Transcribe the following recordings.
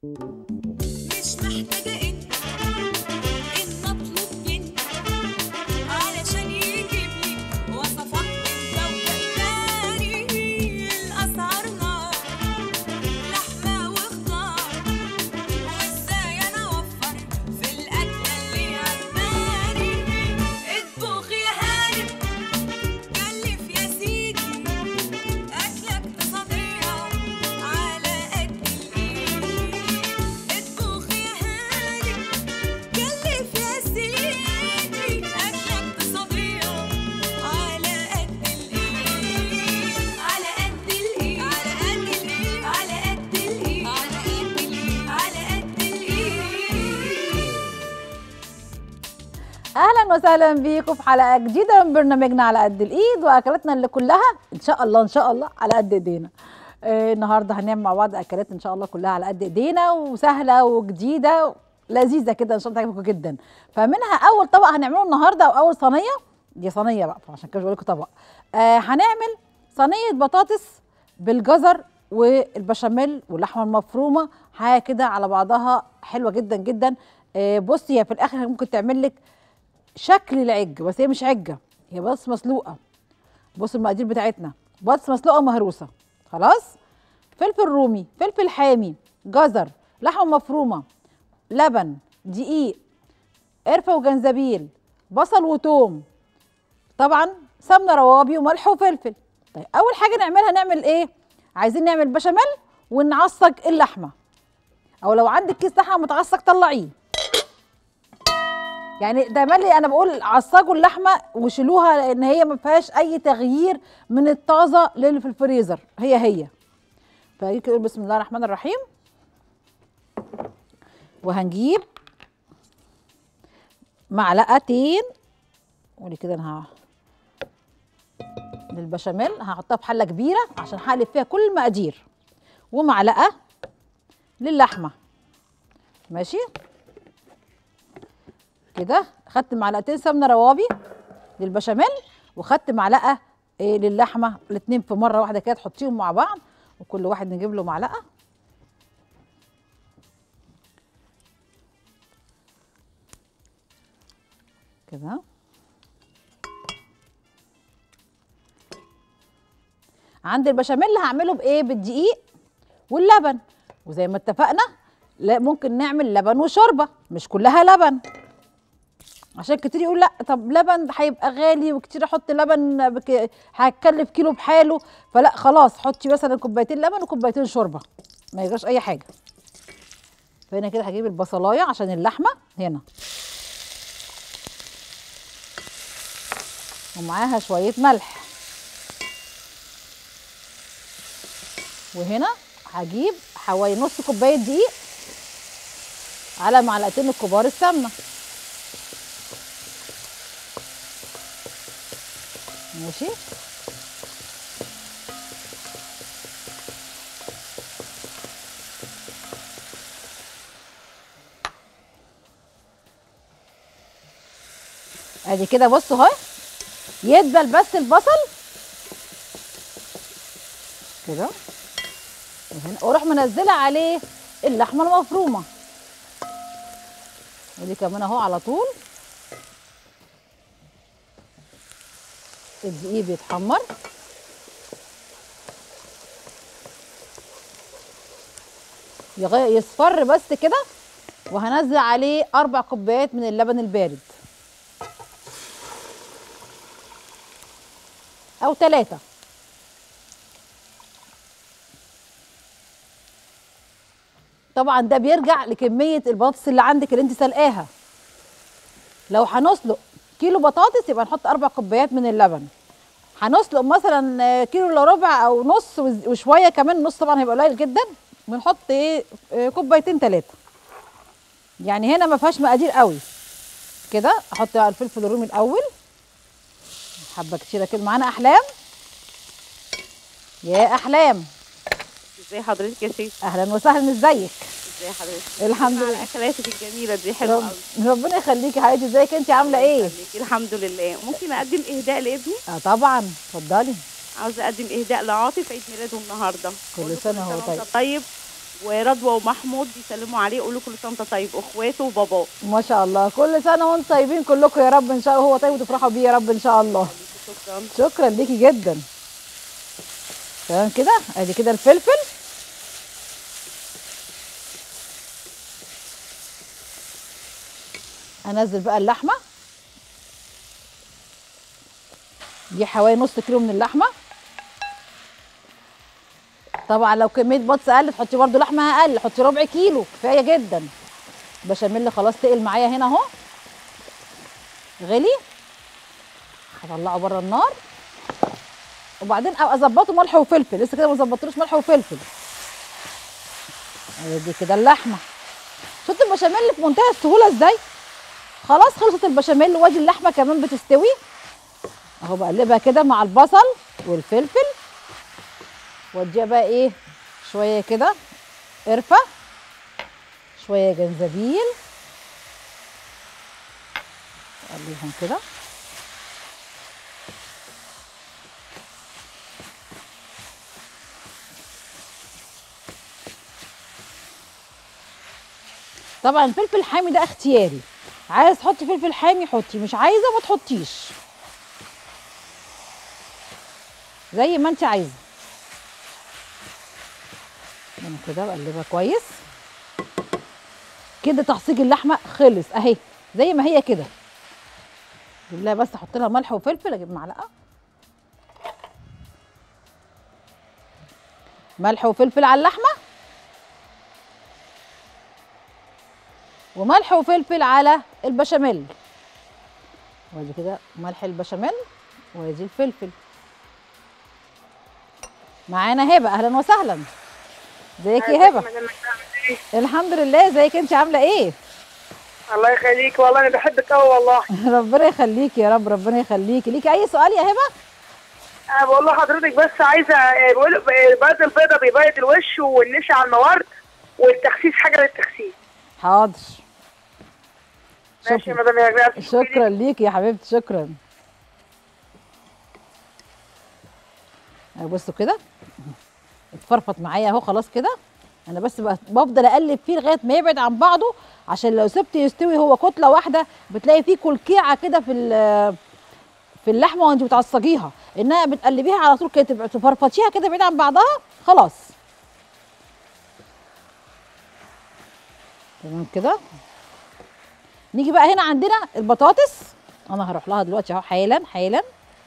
مش محتاجة إن إن أطلب من علشان يجيب لي وصفات من ذوق تاني الأسعار نار لحمة وخضار وإزاي أنا أوفر في الأكلة اللي عجباني اطبخ يا هانم كلف يا سيدي أكلة اقتصادية على قد الإيد اطبخ يا هانم كلف يا سيدي أكلة اقتصادية على قد الإيد على قد الإيد على قد الإيد على قد الإيد على قد الإيد على قد الإيد اهلا وسهلا بيكم في حلقه جديده من برنامجنا على قد الايد واكلاتنا اللي كلها ان شاء الله ان شاء الله على قد ايدينا آه، النهارده هنعمل مع بعض اكلات ان شاء الله كلها على قد ايدينا وسهله وجديده لذيذه كده ان شاء الله تعجبكم جدا فمنها اول طبق هنعمله النهارده او اول صينيه دي صينيه بقى عشان كده بقول لكم طبق آه هنعمل صينيه بطاطس بالجزر والبشاميل واللحمه المفرومه حاجه كده على بعضها حلوه جدا جدا آه بصي هي في الاخر ممكن تعمل لك شكل العج بس هي مش عجه هي بطاطس مسلوقه بص المقادير بتاعتنا بطاطس مسلوقه ومهروسه خلاص فلفل رومي فلفل حامي جزر لحمه مفرومه لبن دقيق قرفه وجنزبيل بصل وتوم طبعا سمنه روابي وملح وفلفل طيب اول حاجه نعملها نعمل ايه عايزين نعمل بشاميل ونعصج اللحمه او لو عندك كيس لحمه متعصج طلعيه يعني ده مالي انا بقول عصجوا اللحمه وشيلوها لان هي ما فيهاش اي تغيير من الطازه للي في الفريزر هي هي فاجي كده بسم الله الرحمن الرحيم وهنجيب معلقتين قولي كده انا ه- للبشاميل هحطها في حله كبيره عشان هقلب فيها كل المقادير ومعلقه للحمه ماشي كده خدت معلقتين سمنه روابي للبشاميل وخدت معلقه إيه للحمه الاتنين في مره واحده كده تحطيهم مع بعض وكل واحد نجيب له معلقه كده عند البشاميل هعمله بايه بالدقيق واللبن وزي ما اتفقنا لا ممكن نعمل لبن وشوربه مش كلها لبن عشان كتير يقول لا طب لبن هيبقى غالي وكتير احط لبن بك... هتكلف كيلو بحاله فلا خلاص حطي مثلا كوبايتين لبن وكوبايتين شوربه ما يجراش اي حاجه فهنا كده هجيب البصلايه عشان اللحمه هنا ومعاها شويه ملح وهنا هجيب حوالي نص كوبايه دقيق على معلقتين الكبار السمنه ماشي ادي كده بصوا اهو يدبل بس البصل كده وهنا واروح منزله عليه اللحمه المفرومه ودي كمان اهو على طول الدقيق بيتحمر يغ- يصفر بس كده وهنزل عليه اربع كوبايات من اللبن البارد او ثلاثة طبعا ده بيرجع لكمية البطاطس اللي عندك اللي انت سلقاها لو هنسلق كيلو بطاطس يبقى نحط اربع كوبايات من اللبن هنسلق مثلا آه، كيلو الا ربع او نص وز- وشويه كمان نص طبعا هيبقى قليل جدا بنحط ايه آه، كوبايتين ثلاثه يعني هنا ما فيهاش مقادير قوي كده احط بقى الفلفل الرومي الاول حبه كتيره كده معانا احلام يا احلام ازي حضرتك يا شيخ اهلا وسهلا ازيك ازي حضرتك الحمد على لله اكلاتك الجميله دي حلوه رب- قوي ربنا يخليكي يا حبيبتي ازيك انت عامله ايه الحمد لله ممكن اقدم اهداء لابني اه طبعا اتفضلي عاوزه اقدم اهداء لعاطف عيد ميلاده النهارده كل أقول له سنة وهو وأنت طيب. طيب ورضوى ومحمود بيسلموا عليه يقولوا كل سنه وانت طيب اخواته وباباه ما شاء الله كل سنه وانتم طيبين كلكم يا رب ان شاء الله هو طيب وتفرحوا بيه يا رب ان شاء الله شكرا شكرا ليكي جدا تمام كده ادي كده الفلفل انزل بقى اللحمه دي حوالي نص كيلو من اللحمه طبعا لو كميه بطس اقل تحطي برده لحمه اقل حطي ربع كيلو كفايه جدا بشاميل خلاص تقل معايا هنا اهو غلي هطلعه بره النار وبعدين ابقى اظبطه ملح وفلفل لسه كده ما ظبطتلوش ملح وفلفل ادي كده اللحمه شفت البشاميل في منتهى السهوله ازاي خلاص خلصت البشاميل وادي اللحمه كمان بتستوي اهو بقلبها كده مع البصل والفلفل واديها بقى ايه شويه كده قرفه شويه جنزبيل اقلبهم كده طبعا الفلفل الحامي ده اختياري عايز تحطي فلفل حامي حطي مش عايزه ما تحطيش زي ما انت عايزه انا كده بقلبها كويس كده تعصيج اللحمه خلص اهي زي ما هي كده اجيب لها بس احط لها ملح وفلفل اجيب معلقه ملح وفلفل على اللحمه وملح وفلفل على البشاميل وادي كده ملح البشاميل وادي الفلفل معانا هبه اهلا وسهلا ازيك يا هبه الحمد لله ازيك انت عامله ايه الله يخليك والله انا بحبك قوي والله ربنا يخليكي يا رب ربنا يخليكي ليكي اي سؤال يا هبه انا بقول لحضرتك بس عايزه آه، بقول بيض البيضه بيبيض الوش والنشا على الموارد والتخسيس حاجه للتخسيس حاضر ماشي يا شكرا مدام يا جماعه شكرا ليكي يا حبيبتي شكرا أهو بصوا كده اتفرفط معايا اهو خلاص كده انا بس ب- بفضل اقلب فيه لغايه ما يبعد عن بعضه عشان لو سبت يستوي هو كتله واحده بتلاقي فيه كلكيعه كده في ال- في اللحمه وانت بتعصجيها انها بتقلبيها على طول كده تبقى تفرفطيها كده بعيد عن بعضها خلاص تمام كده نيجي بقى هنا عندنا البطاطس انا هروح لها دلوقتي اهو حالا حالا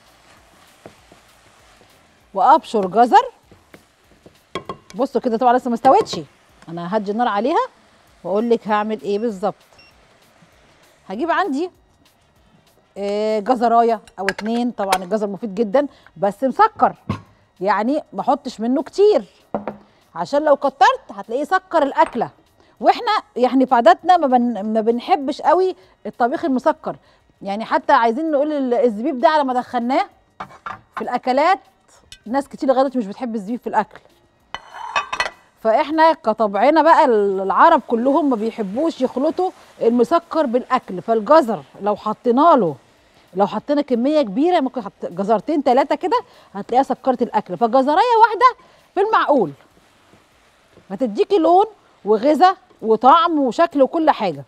وابشر جزر بصوا كده طبعا لسه ما استوتش انا هدي النار عليها واقول لك هعمل ايه بالظبط هجيب عندي آه، جزرايه او اتنين طبعا الجزر مفيد جدا بس مسكر يعني ما احطش منه كتير عشان لو كترت هتلاقيه سكر الاكله واحنا يعني في عاداتنا ما, بن ما بنحبش قوي الطبيخ المسكر يعني حتى عايزين نقول ال- الزبيب ده على ما دخلناه في الاكلات ناس كتير لغايه دلوقتي مش بتحب الزبيب في الاكل فاحنا كطبعنا بقى العرب كلهم ما بيحبوش يخلطوا المسكر بالاكل فالجزر لو حطينا له لو حطينا كميه كبيره ممكن حط جزرتين ثلاثه كده هتلاقيها سكرت الاكل فجزرايه واحده في المعقول هتديكي لون وغذاء وطعم وشكل وكل حاجه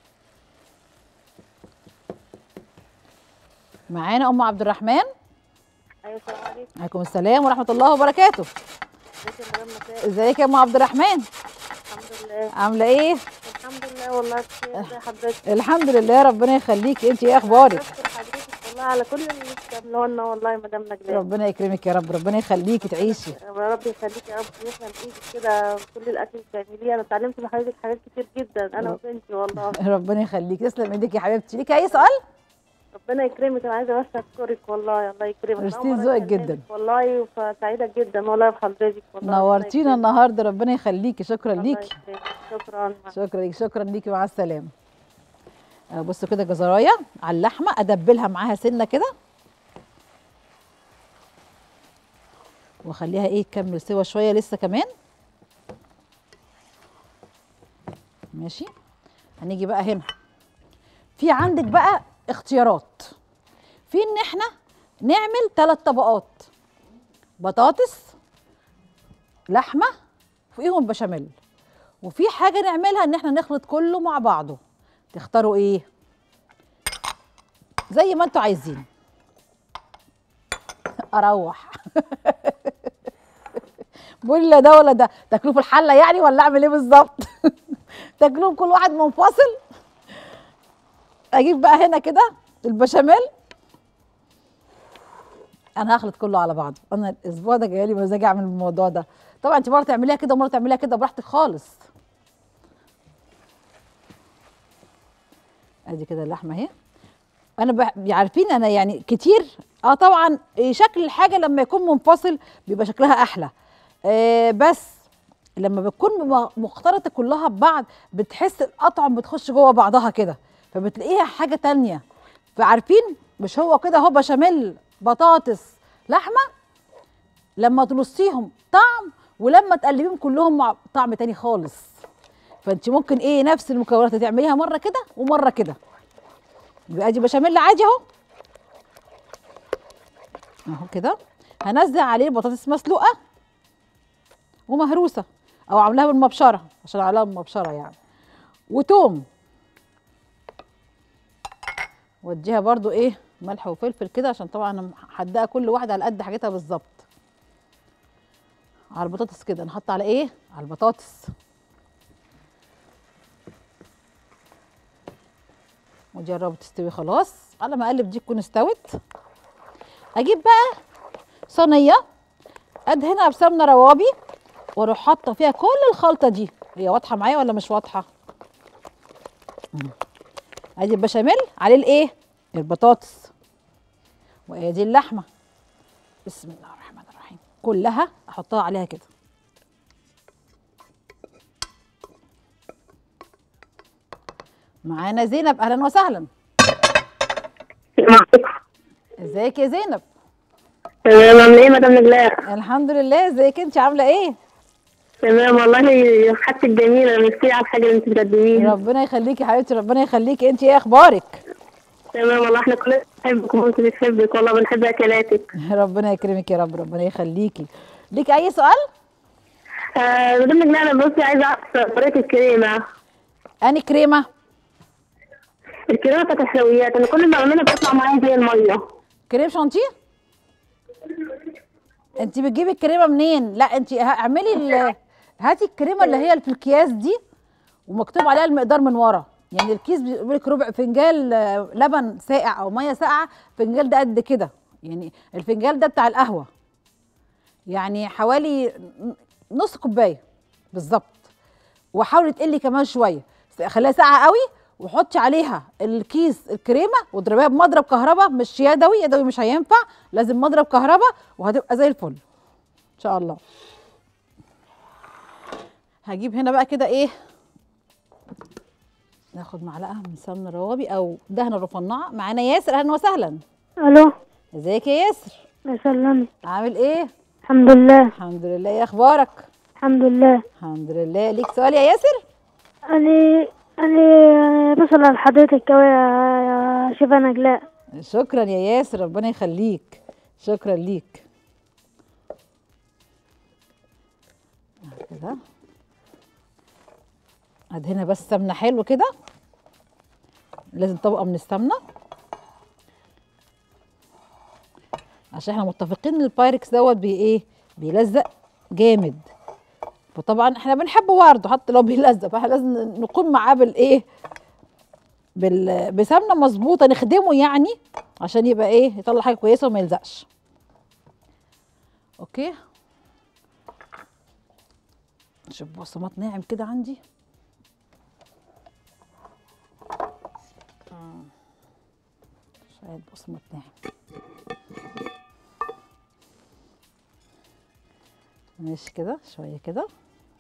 معانا ام عبد الرحمن ايوه السلام عليكم عليكم السلام ورحمه الله وبركاته ازيك يا مدام مساء ازيك يا ام عبد الرحمن الحمد لله عامله ايه الحمد لله والله بخير ازي حضرتك الحمد لله ربنا يخليكي انت ايه اخبارك بشكر حضرتك والله على كل اللي بتعملوه لنا والله يا مدام نجلاء ربنا يكرمك يا رب ربنا يخليكي تعيشي يا رب يخليك يا رب ويسلم ايدك كده كل الاكل اللي بتعمليه انا اتعلمت من حضرتك حاجات كتير جدا انا رب- وبنتي والله ربنا يخليكي تسلم ايدك يا حبيبتي ليكي اي سؤال ربنا يكرمك انا عايزه بس اشكرك والله الله يكرمك ميرسي أول مرة لذوقك أكلمك جدا. والله فسعيده جدا والله بحضرتك والله ربنا نورتينا يكرمك. النهارده ربنا يخليكي شكرا الله ليكي يكرمك. شكرا شكرا ليكي شكرا ليكي مع السلامه آه، بصوا كده جزرايه على اللحمه ادبلها معاها سنه كده واخليها ايه تكمل سوا شويه لسه كمان ماشي هنيجي بقى هنا في عندك بقى اختيارات في ان احنا نعمل ثلاث طبقات بطاطس لحمه فوقيهم بشاميل وفي حاجه نعملها ان احنا نخلط كله مع بعضه تختاروا ايه زي ما انتوا عايزين اروح بقول لا ده ولا ده تاكلوه في الحله يعني ولا اعمل ايه بالظبط تاكلوه كل واحد منفصل اجيب بقى هنا كده البشاميل انا هخلط كله على بعضه انا الاسبوع ده جاي لي مزاج اعمل الموضوع ده طبعا انت مره تعمليها كده ومره تعمليها كده براحتك خالص ادي كده اللحمه اهي انا بح... عارفين انا يعني كتير اه طبعا إيه شكل الحاجه لما يكون منفصل بيبقى شكلها احلى آه بس لما بتكون م- مختلطه كلها ببعض بتحس الاطعم بتخش جوه بعضها كده فبتلاقيها حاجه تانية فعارفين مش هو كده هو بشاميل بطاطس لحمه لما ترصيهم طعم ولما تقلبيهم كلهم مع طعم تاني خالص فانت ممكن ايه نفس المكونات تعمليها مره كده ومره كده يبقى دي بشاميل عادي اهو اهو كده هنزل عليه البطاطس مسلوقه ومهروسه او عاملاها بالمبشره عشان عاملاها بالمبشره يعني وتوم واديها برضو ايه ملح وفلفل كده عشان طبعا انا محدقه كل واحده على قد حاجتها بالظبط على البطاطس كده نحط على ايه على البطاطس ودي قربت تستوي خلاص على ما اقلب دي تكون استوت اجيب بقى صينيه ادهنها بسمنه روابي واروح حاطه فيها كل الخلطه دي هي واضحه معايا ولا مش واضحه مم. ادي البشاميل عليه الايه البطاطس وادي اللحمه بسم الله الرحمن الرحيم كلها احطها عليها كده معانا زينب اهلا وسهلا ازيك يا زينب تمام عامله ايه مدام نجلاء الحمد لله ازيك انت عامله ايه تمام والله حاجتك جميله ميرسي على الحاجه اللي انت بتقدميها ربنا يخليكي يا حبيبتي ربنا يخليكي انت ايه اخبارك تمام والله احنا كلنا بنحبك وانت بتحبك والله بنحب اكلاتك ربنا يكرمك يا رب ربنا يخليكي ليك اي سؤال آه مدام نجلاء انا بصي عايزه اعرف طريقه الكريمه اني كريمه الكريمه بتاعت الحلويات انا كل ما بعملها بتطلع معايا زي الميه كريم شانتيه انت بتجيبي الكريمه منين لا انت ه- اعملي ال- هاتي الكريمه اللي هي اللي في الكياس دي ومكتوب عليها المقدار من ورا يعني الكيس بيقول لك ربع فنجان آه، لبن ساقع او ميه ساقعه فنجان ده قد كده يعني الفنجان ده بتاع القهوه يعني حوالي نص كوبايه بالظبط وحاولي تقلي كمان شويه خليها ساقعه قوي وحطي عليها الكيس الكريمه واضربيها بمضرب كهرباء مش يدوي يدوي مش هينفع لازم مضرب كهرباء وهتبقى زي الفل ان شاء الله هجيب هنا بقى كده ايه ناخد معلقه من سمن روابي او دهنه رفنعه معانا ياسر اهلا وسهلا الو ازيك يا ياسر يا سلامي عامل ايه الحمد لله الحمد لله ايه اخبارك الحمد لله الحمد لله ليك سؤال يا ياسر انا انا بسأل على حضرتك أوي يا شيفا نجلاء شكرا يا ياسر ربنا يخليك شكرا ليك كده ادهنها بس سمنه حلو كده لازم طبقه من السمنه عشان احنا متفقين ان البايركس دوت بي ايه بيلزق جامد فطبعا احنا بنحبه برضه حتى لو بيلزق فاحنا لازم نقوم معاه بالايه بال... بسمنه مظبوطه نخدمه يعني عشان يبقى ايه يطلع حاجه كويسه وما يلزقش اوكي شوف بصمات ناعم كده عندي آه. شويه بصمات ناعم ماشي كده شويه كده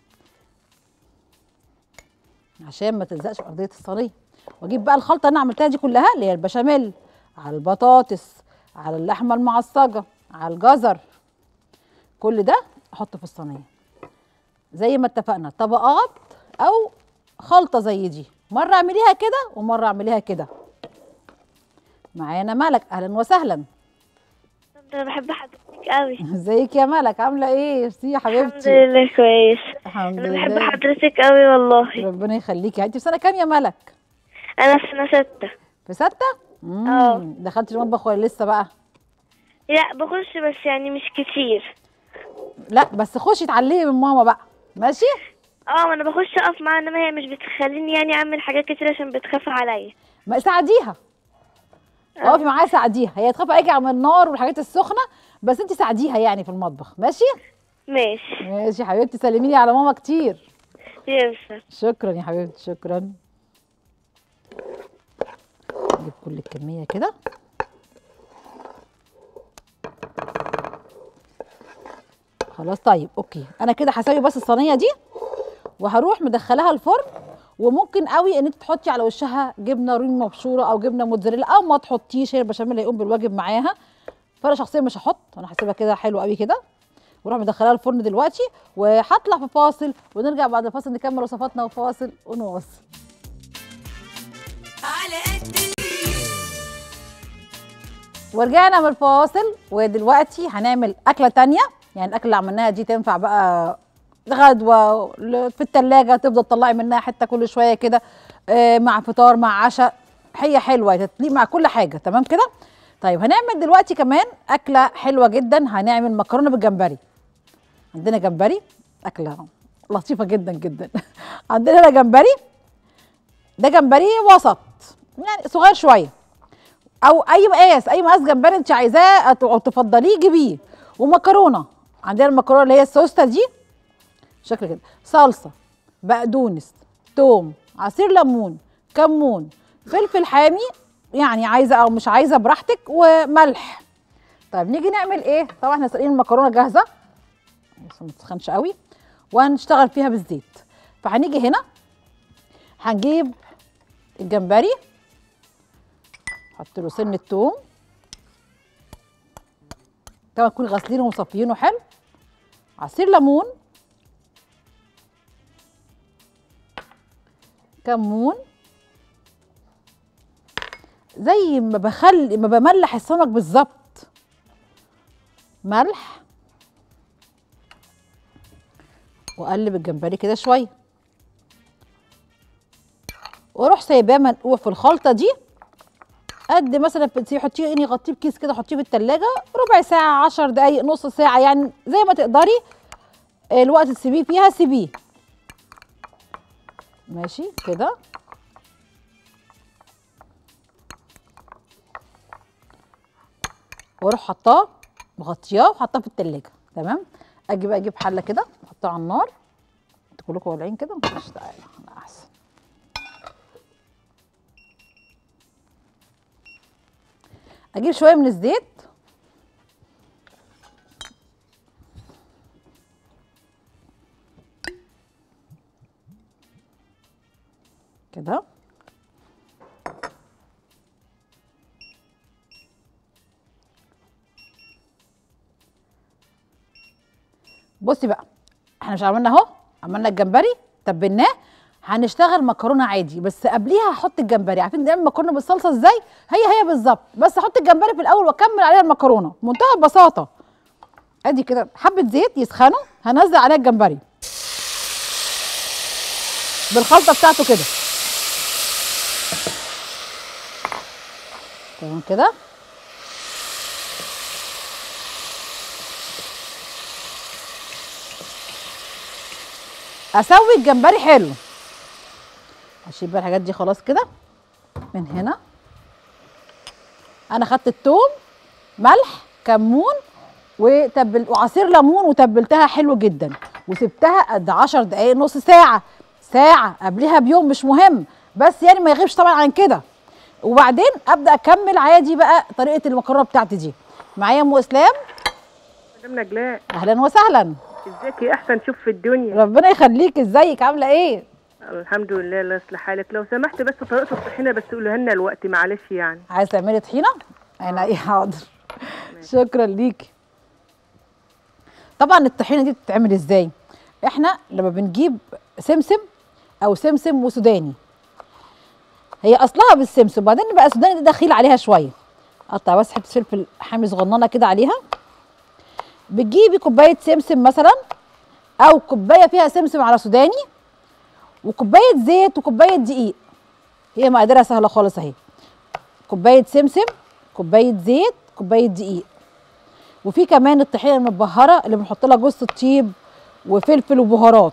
عشان ما تلزقش في ارضيه الصينيه واجيب بقى الخلطه اللي انا عملتها دي كلها اللي هي البشاميل على البطاطس على اللحمه المعصجه على الجزر كل ده احطه في الصينيه زي ما اتفقنا طبقات او خلطه زي دي مره اعمليها كده ومره اعمليها كده معانا ملك اهلا وسهلا انا بحب حضرتك حضرتك قوي ازيك يا ملك عامله ايه ميرسي يا الحمد حبيبتي لله كويس الحمد انا بحب لله حضرتك قوي والله ربنا يخليكي انت في سنه كام يا ملك انا في سنه ستة في سته اه. امم دخلتي المطبخ ولا لسه بقى لا بخش بس يعني مش كتير لا بس خشي اتعلمي من ماما بقى ماشي اه ما انا بخش اقف معاها انما هي مش بتخليني يعني اعمل حاجات كتير عشان بتخاف عليا ما ساعديها اقفي معاها ساعديها هي تخاف عليكي على النار والحاجات السخنه بس انت ساعديها يعني في المطبخ ماشي ماشي ماشي يا حبيبتي سلمي لي على ماما كتير ينسى شكرا يا حبيبتي شكرا نجيب كل الكميه كده خلاص طيب اوكي انا كده هسوي بس الصينيه دي وهروح مدخلاها الفرن وممكن قوي ان انت تحطي على وشها جبنه رومي مبشوره او جبنه موتزاريلا او ما تحطيش هي البشاميل هيقوم بالواجب معاها فانا شخصيا مش هحط انا هسيبها كده حلو قوي كده واروح مدخلاها الفرن دلوقتي وهطلع في فاصل ونرجع بعد الفاصل نكمل وصفاتنا وفاصل ونواصل على قد ورجعنا من الفاصل ودلوقتي هنعمل اكله تانية يعني الاكله اللي عملناها دي تنفع بقى غدوه ل- في التلاجة تفضل تطلعي منها حته كل شويه كده آه، مع فطار مع عشاء هي حلوه تتليق مع كل حاجه تمام كده طيب هنعمل دلوقتي كمان اكله حلوه جدا هنعمل مكرونه بالجمبري عندنا جمبري اكله لطيفه جدا جدا عندنا هنا جمبري ده جمبري وسط يعني صغير شويه او اي مقاس اي مقاس جمبري انت عايزاه أت- او تفضليه جيبيه ومكرونه عندنا المكرونه اللي هي السوسته دي شكل كده صلصه بقدونس توم عصير ليمون كمون فلفل حامي يعني عايزه او مش عايزه براحتك وملح طيب نيجي نعمل ايه طبعا احنا سالقين المكرونه جاهزه بس ما تسخنش قوي وهنشتغل فيها بالزيت فهنيجي هنا هنجيب الجمبري حط له سن التوم طبعا تكوني غاسلينه ومصفيينه حلو عصير ليمون كمون زي ما بخلي ما بملح السمك بالظبط ملح واقلب الجمبري كده شويه واروح سايباه منقوع في الخلطه دي قد مثلا بتسيبي حطيه يعني غطيه بكيس كده حطيه في التلاجة ربع ساعة عشر دقايق نص ساعة يعني زي ما تقدري الوقت تسيبيه فيها سيبيه ماشي كده واروح حطاه مغطياه وحطاه في التلاجة تمام اجي بقى اجيب حله كده احطها على النار انتوا كلكم والعين كده مش تعالى انا احسن اجيب شويه من الزيت كده بصي بقى احنا مش عملنا اهو عملنا الجمبري تبلناه هنشتغل مكرونه عادي بس قبليها هحط الجمبري عارفين نعمل مكرونه بالصلصه ازاي هي هي بالظبط بس احط الجمبري في الاول واكمل عليها المكرونه بمنتهى البساطه ادي كده حبه زيت يسخنوا هنزل عليها الجمبري بالخلطه بتاعته كده تمام كده اسوي الجمبري حلو اشيل بقى الحاجات دي خلاص كده من هنا انا خدت التوم ملح كمون وتبل وعصير ليمون وتبلتها حلو جدا وسبتها قد 10 دقايق نص ساعه ساعه قبلها بيوم مش مهم بس يعني ما يغيبش طبعا عن كده وبعدين ابدا اكمل عادي بقى طريقه المكرونه بتاعتي دي معايا ام اسلام مدام نجلاء اهلا وسهلا ازيك يا احسن شوف في الدنيا ربنا يخليك ازيك عامله ايه الحمد لله الله يصلح حالك لو سمحت بس طريقه الطحينه بس قولها لنا الوقت معلش يعني عايز تعملي طحينه انا ايه حاضر شكرا ليكي طبعا الطحينه دي بتتعمل ازاي احنا لما بنجيب سمسم او سمسم وسوداني هي اصلها بالسمسم وبعدين بقى سوداني دي دخيل عليها شويه قطع بس حته فلفل حامي صغننه كده عليها بتجيبي كوبايه سمسم مثلا او كوبايه فيها سمسم على سوداني وكوبايه زيت وكوبايه دقيق هي مقاديرها سهله خالص اهي كوبايه سمسم كوبايه زيت كوبايه دقيق وفي كمان الطحينه المتبهره اللي بنحط لها جوز الطيب وفلفل وبهارات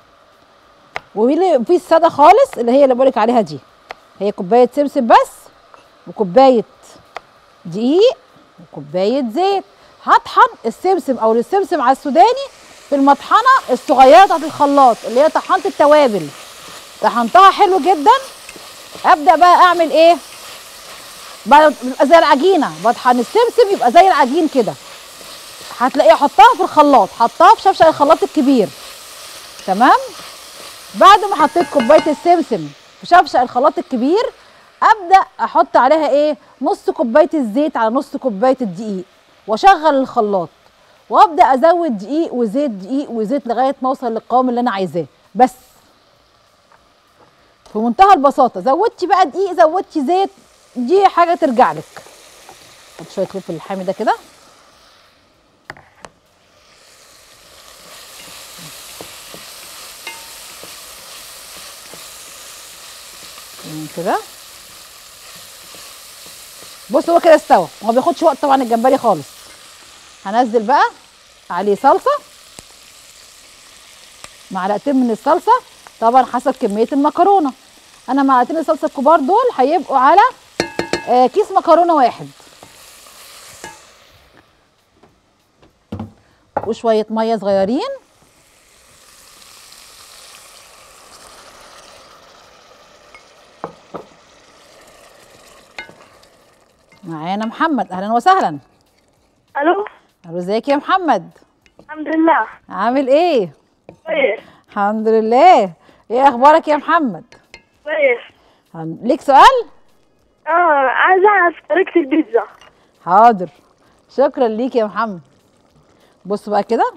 وفي الساده خالص اللي هي اللي بقولك عليها دي هي كوبايه سمسم بس وكوبايه دقيق وكوبايه زيت هطحن السمسم او السمسم على السوداني في المطحنه الصغيره بتاعت الخلاط اللي هي طحنه التوابل طحنتها حلو جدا ابدا بقى اعمل ايه بقى بيبقى زي العجينه بطحن السمسم يبقى زي العجين كده هتلاقيه احطها في الخلاط حطها في شفشق الخلاط الكبير تمام بعد ما حطيت كوبايه السمسم في شفشق الخلاط الكبير ابدا احط عليها ايه نص كوبايه الزيت على نص كوبايه الدقيق واشغل الخلاط وابدا ازود دقيق وزيت دقيق وزيت لغايه ما اوصل للقوام اللي انا عايزاه بس في منتهى البساطه زودتي بقى دقيق زودتي زيت دي حاجه ترجع لك حط شويه فلفل الحامي ده كده كده بص هو كده استوى ما بياخدش وقت طبعا الجمبري خالص هنزل بقى عليه صلصه معلقتين من الصلصه طبعا حسب كميه المكرونه انا معلقتين الصلصه الكبار دول هيبقوا على آه كيس مكرونه واحد وشويه ميه صغيرين معانا محمد اهلا وسهلا الو الو ازيك يا محمد الحمد لله عامل ايه كويس الحمد لله ايه اخبارك يا محمد كويس هن- ليك سؤال اه عايزة اعرف طريقة البيتزا حاضر شكرا ليك يا محمد بص بقى كده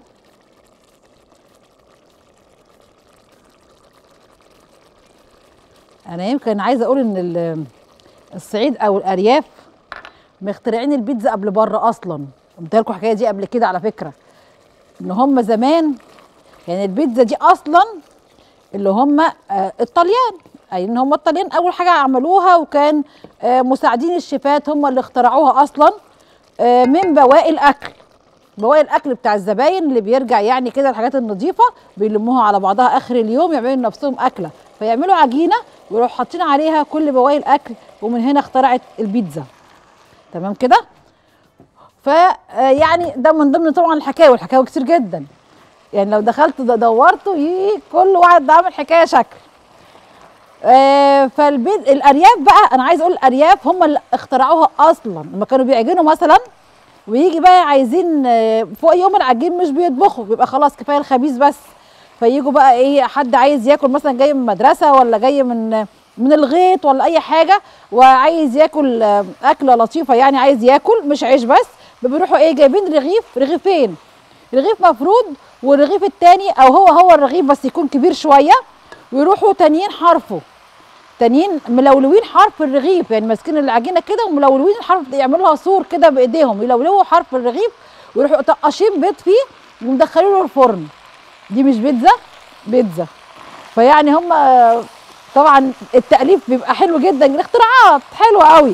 انا يمكن عايزه اقول ان ال- الصعيد او الارياف مخترعين البيتزا قبل بره اصلا قلت لكم الحكايه دي قبل كده على فكره ان هم زمان يعني البيتزا دي اصلا اللي هم آه، الطليان اي ان هم الطليان اول حاجه عملوها وكان آه، مساعدين الشيفات هم اللي اخترعوها اصلا آه، من بواقي الاكل بواقي الاكل بتاع الزباين اللي بيرجع يعني كده الحاجات النظيفه بيلموها على بعضها اخر اليوم يعملوا لنفسهم اكله فيعملوا عجينه ويروحوا حاطين عليها كل بواقي الاكل ومن هنا اخترعت البيتزا تمام كده ف آه، يعني ده من ضمن طبعا الحكاوي والحكاوي كتير جدا يعني لو دخلت د- دورته يي كل واحد عامل حكايه شكل آه فالبيت الارياف بقى انا عايز اقول الارياف هم اللي اخترعوها اصلا لما كانوا بيعجنوا مثلا ويجي بقى عايزين آه، فوق يوم العجين مش بيطبخوا بيبقى خلاص كفايه الخبيز بس فيجوا بقى ايه حد عايز ياكل مثلا جاي من مدرسه ولا جاي من من الغيط ولا اي حاجه وعايز ياكل آه، اكله لطيفه يعني عايز ياكل مش عيش بس بيروحوا ايه جايبين رغيف رغيفين رغيف مفروض والرغيف التاني او هو هو الرغيف بس يكون كبير شويه ويروحوا تانيين حرفه تانيين ملولوين حرف الرغيف يعني ماسكين العجينه كده وملولوين الحرف يعملوها سور كده بايديهم يلولوا حرف الرغيف ويروحوا طقاشين بيض فيه ومدخلينه الفرن دي مش بيتزا بيتزا فيعني هم آه، طبعا التأليف بيبقى حلو جدا الاختراعات حلوه قوي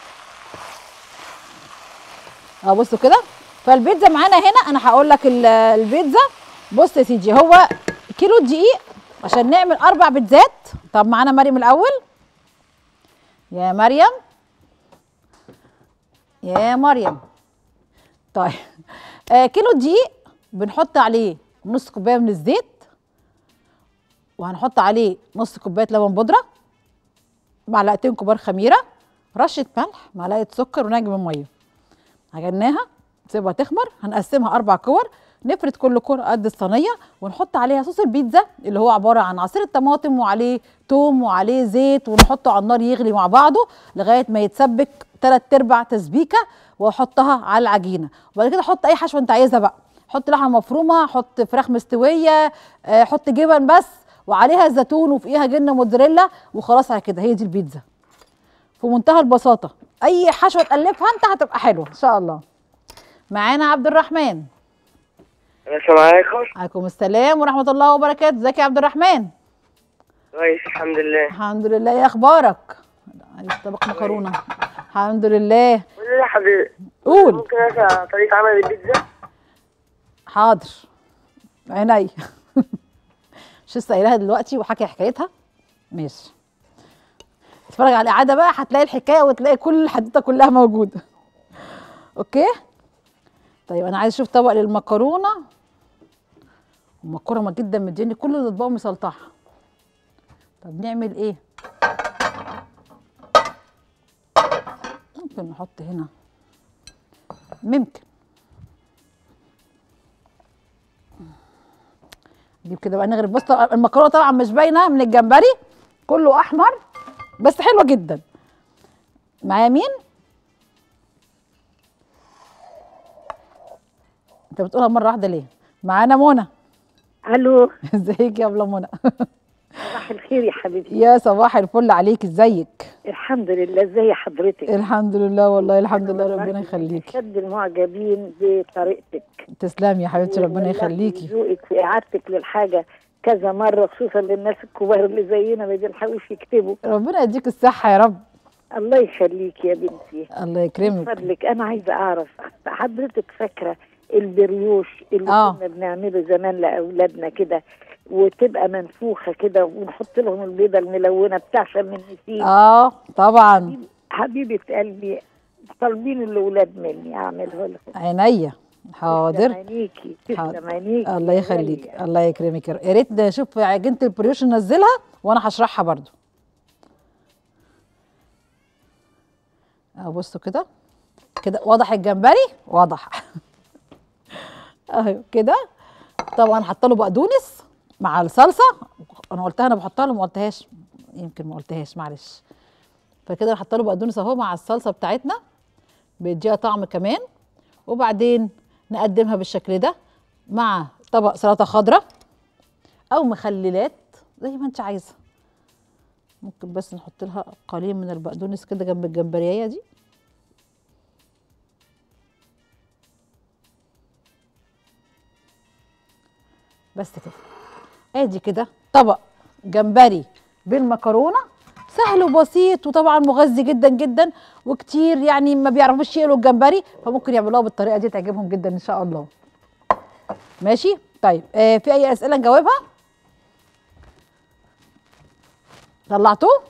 اه بصوا كده فالبيتزا معانا هنا انا هقول لك ال- البيتزا بص يا سيدي هو كيلو دقيق عشان نعمل اربع بيتزات طب معانا مريم الاول يا مريم يا مريم طيب آه كيلو دقيق بنحط عليه نص كوبايه من الزيت وهنحط عليه نص كوبايه لبن بودره معلقتين كبار خميره رشه ملح معلقه سكر ونجم ميه عجناها نسيبها تخمر هنقسمها اربع كور نفرد كل كرة قد الصينية ونحط عليها صوص البيتزا اللي هو عبارة عن عصير الطماطم وعليه توم وعليه زيت ونحطه على النار يغلي مع بعضه لغاية ما يتسبك تلات ارباع تسبيكة واحطها على العجينة وبعد كده احط اي حشوة انت عايزها بقى حط لحمة مفرومة حط فراخ مستوية آه، حط جبن بس وعليها زيتون وفوقيها جبنة موتزاريلا وخلاص على كده هي دي البيتزا في منتهى البساطة اي حشوة تألفها انت هتبقى حلوة ان شاء الله معانا عبد الرحمن السلام عليكم عليكم السلام ورحمه الله وبركاته ازيك يا عبد الرحمن كويس الحمد لله الحمد لله ايه اخبارك عايز طبق مكرونه الحمد لله قولي لي يا حبيبي قول ممكن اسال طريقه عمل البيتزا حاضر عيني مش لسه قايلها دلوقتي وحكي حكايتها ماشي اتفرج على الاعاده بقى هتلاقي الحكايه وتلاقي كل الحدوته كلها موجوده اوكي طيب انا عايز اشوف طبق للمكرونه المكرونه جدا مديني كل الاطباق مسلطحه طب نعمل ايه ممكن نحط هنا ممكن نجيب كده بقى نغرف بص طبعاً المكرونه طبعا مش باينه من الجمبري كله احمر بس حلوه جدا معايا مين انت بتقولها مره واحده ليه معانا منى الو ازيك يا ابله منى صباح الخير يا حبيبتي يا صباح الفل عليك ازيك الحمد لله ازي حضرتك الحمد لله والله الحمد لله ربنا والله يخليكي اشد المعجبين بطريقتك تسلمي يا حبيبتي ربنا والله يخليكي ذوقك في اعادتك للحاجه كذا مره خصوصا للناس الكبار اللي زينا ما بيلحقوش يكتبوا ربنا يديك الصحه يا رب الله يخليك يا بنتي الله من يكرمك فضلك انا عايزه اعرف حضرتك فاكره البريوش اللي آه. كنا بنعمله زمان لاولادنا كده وتبقى منفوخه كده ونحط لهم البيضه الملونه بتاع شم النسيم اه طبعا حبيبه قلبي طالبين الاولاد مني اعمله لهم عينيا حاضر تسلم عينيكي حاضر. تسلم عينيكي الله يخليك الله يكرمك يا ريت نشوف عجينه البريوش ننزلها وانا هشرحها برضو اهو بصوا كده كده واضح الجمبري واضح اهو كده طبعا حاطه له بقدونس مع الصلصه انا قلتها انا بحطها له ما قلتهاش يمكن ما قلتهاش معلش فكده حاطه له بقدونس اهو مع الصلصه بتاعتنا بيديها طعم كمان وبعدين نقدمها بالشكل ده مع طبق سلطه خضراء او مخللات زي ما انت عايزه ممكن بس نحط لها قليل من البقدونس كده جنب الجمبريه دي بس كده ادي كده طبق جمبري بالمكرونه سهل وبسيط وطبعا مغذي جدا جدا وكتير يعني ما بيعرفوش يقلوا الجمبري فممكن يعملوها بالطريقه دي تعجبهم جدا ان شاء الله ماشي طيب آه في اي اسئله نجاوبها طلعتوه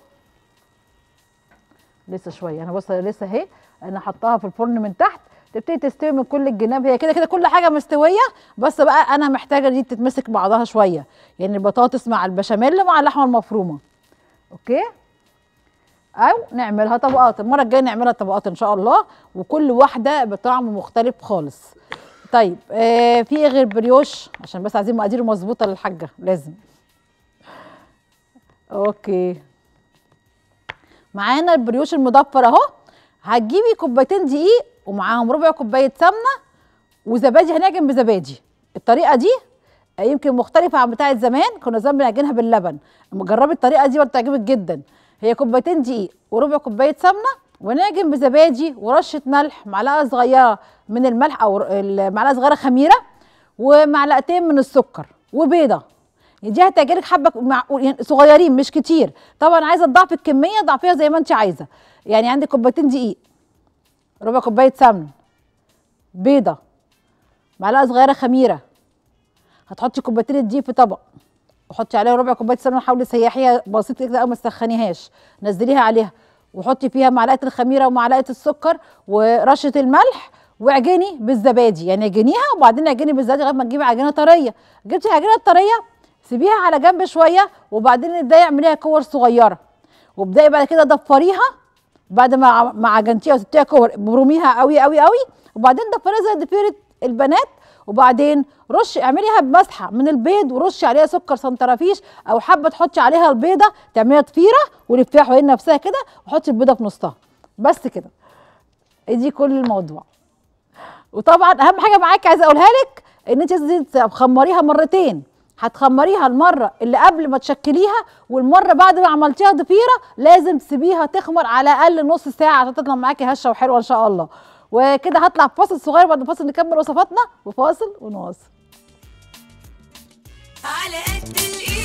لسه شويه انا بص لسه اهي انا حطاها في الفرن من تحت تبتدي تستوي من كل الجناب هي كده كده كل حاجه مستويه بس بقى انا محتاجه دي تتمسك بعضها شويه يعني البطاطس مع البشاميل مع اللحمه المفرومه اوكي او نعملها طبقات المره الجايه نعملها طبقات ان شاء الله وكل واحده بطعم مختلف خالص طيب آه في ايه غير بريوش عشان بس عايزين مقادير مظبوطه للحاجه لازم اوكي معانا البريوش المضفر اهو هتجيبي كوبايتين دجيق ومعاهم ربع كوبايه سمنه وزبادي هنعجن بزبادي الطريقه دي آه، يمكن مختلفه عن بتاعه زمان كنا زمان بنعجنها باللبن اما جربي الطريقه دي وتعجبك جدا هي كوبايتين دقيق وربع كوبايه سمنه ونعجن بزبادي ورشه ملح معلقه صغيره من الملح او ال- معلقه صغيره خميره ومعلقتين من السكر وبيضه دي هتعجنك حبه مع يعني صغيرين مش كتير طبعا عايزه تضعفي الكميه ضعفيها زي ما انت عايزه يعني عندك كوبايتين دقيق ربع كوبايه سمن بيضه معلقه صغيره خميره هتحطي كوبايتين الدقيق في طبق وحطي عليها ربع كوبايه سمنه حاولي تسيحيها بسيط كده او ما تسخنيهاش نزليها عليها وحطي فيها معلقه الخميره ومعلقه السكر ورشه الملح واعجني بالزبادي يعني اعجنيها وبعدين اعجني بالزبادي لغايه ما تجيبي عجينه طريه جبتي العجينه الطريه سيبيها على جنب شويه وبعدين ابداي اعمليها كور صغيره وابداي بعد كده ضفريها بعد ما ما عجنتيها وسبتيها كور بروميها قوي قوي قوي وبعدين ضفريها زي ضفيره البنات وبعدين رش اعمليها بمسحه من البيض ورشي عليها سكر سنترافيش او حابه تحطي عليها البيضه تعمليها ضفيره ولفيها حوالين نفسها كده وحطي البيضه في نصها بس كده دي كل الموضوع وطبعا اهم حاجه معاكي عايزه اقولها لك ان انت لازم تخمريها مرتين هتخمريها المره اللي قبل ما تشكليها والمره بعد ما عملتيها ضفيره لازم تسيبيها تخمر على الاقل نص ساعه عشان تطلع معاكي هشه وحلوه ان شاء الله وكده هطلع في فاصل صغير بعد الفاصل نكمل وصفاتنا وفاصل ونواصل على قد الايد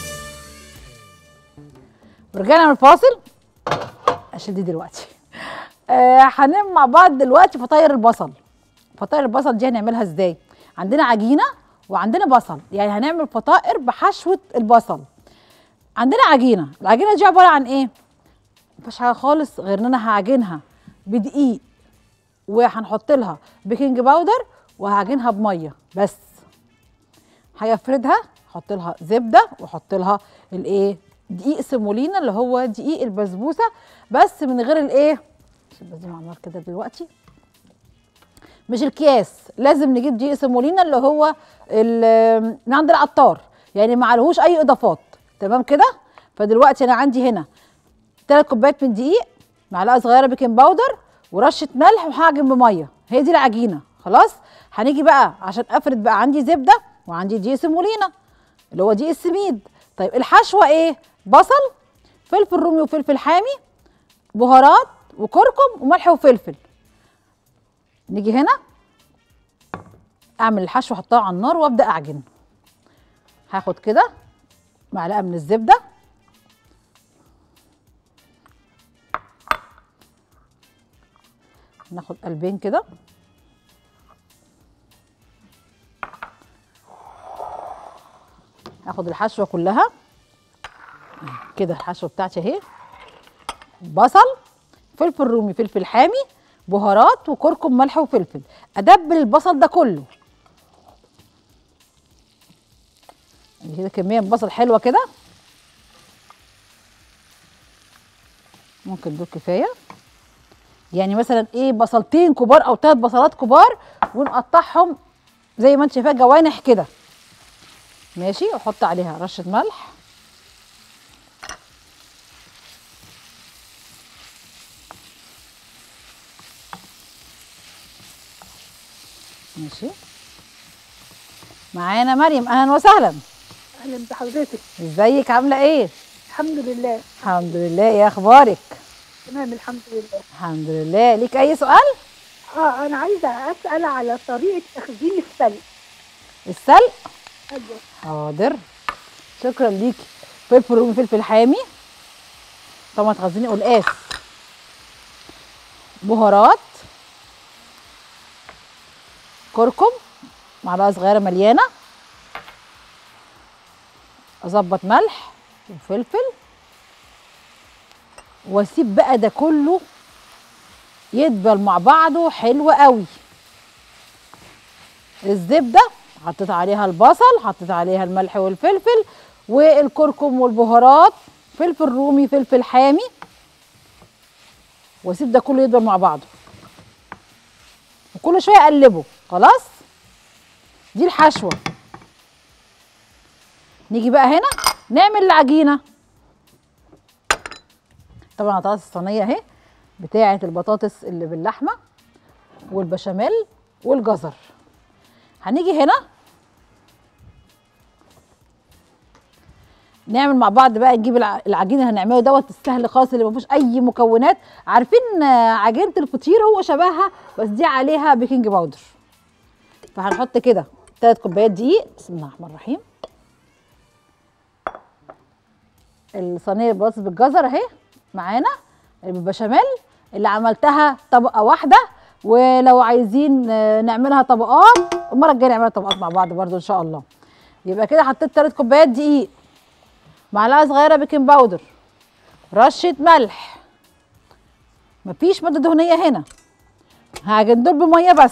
ورجعنا من الفاصل اشيل دي دلوقتي آه هنعمل مع بعض دلوقتي فطاير البصل فطاير البصل دي هنعملها ازاي عندنا عجينه وعندنا بصل يعني هنعمل فطائر بحشوه البصل عندنا عجينه العجينه دي عباره عن ايه مفيش حاجه خالص غير ان انا هعجنها بدقيق وهنحط لها بيكنج باودر وهعجنها بميه بس هيفردها احط لها زبده واحط لها الايه دقيق سيمولينا اللي هو دقيق البسبوسه بس من غير الايه عشان بس دي مع النار كده دلوقتي مش الكياس لازم نجيب دقيق سيمولينا اللي هو ال- من عند العطار يعني ما عليهوش اي اضافات تمام كده فدلوقتي انا عندي هنا ثلاث كوبايات من دقيق معلقه صغيره بيكنج باودر ورشه ملح وهعجن بميه هي دي العجينه خلاص هنيجي بقى عشان افرد بقى عندي زبده وعندي دقيق سيمولينا اللي هو دقيق السميد طيب الحشوه ايه بصل فلفل رومي وفلفل حامي بهارات وكركم وملح وفلفل نيجي هنا اعمل الحشو احطها على النار وابدا اعجن هاخد كده معلقه من الزبده ناخد قلبين كده هاخد الحشوه كلها كده الحشوه بتاعتي اهي بصل فلفل رومي فلفل حامي بهارات وكركم ملح وفلفل ادبل البصل ده كله دي كده كميه من بصل حلوه كده ممكن دول كفايه يعني مثلا ايه بصلتين كبار او ثلاث بصلات كبار ونقطعهم زي ما انت شايفاه جوانح كده ماشي واحط عليها رشه ملح ماشي معانا مريم اهلا وسهلا اهلا بحضرتك ازيك عامله ايه الحمد لله الحمد لله ايه اخبارك تمام الحمد لله الحمد لله ليك اي سؤال اه انا عايزه اسال على طريقه تخزين السلق السلق ايوه حاضر شكرا ليكي فلفل رومي فلفل حامي طبعا تخزني قلقاس بهارات كركم معلقه صغيره مليانه اظبط ملح وفلفل واسيب بقى ده كله يدبل مع بعضه حلو قوي الزبده حطيت عليها البصل حطيت عليها الملح والفلفل والكركم والبهارات فلفل رومي فلفل حامي واسيب ده كله يدبل مع بعضه وكل شويه اقلبه خلاص دي الحشوه نيجي بقى هنا نعمل العجينه طبعا طاسه الصينيه اهي بتاعه البطاطس اللي باللحمه والبشاميل والجزر هنيجي هنا نعمل مع بعض بقى نجيب الع- العجين اللي هنعمله دوت السهل خالص اللي ما فيهوش اي مكونات عارفين آه، عجينه الفطير هو شبهها بس دي عليها بيكنج باودر فهنحط كده ثلاث كوبايات دقيق بسم الله الرحمن الرحيم الصينيه البطاطس بالجزر اهي معانا البشاميل اللي عملتها طبقه واحده ولو عايزين آه، نعملها طبقات المره الجايه نعملها طبقات مع بعض برضو ان شاء الله يبقى كده حطيت ثلاث كوبايات دقيق معلقه صغيره بيكنج باودر رشه ملح مفيش ماده دهنيه هنا هعجن دول بميه بس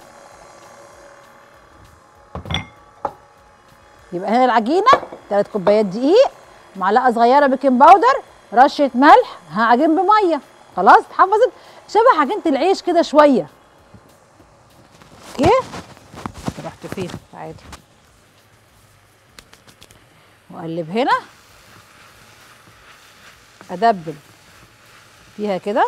يبقى هنا العجينه ثلاث كوبايات دقيق معلقه صغيره بيكنج باودر رشه ملح هعجن بميه خلاص اتحفظت شبه عجينه العيش كده شويه اوكي رحت فين عادي واقلب هنا ادبل فيها كده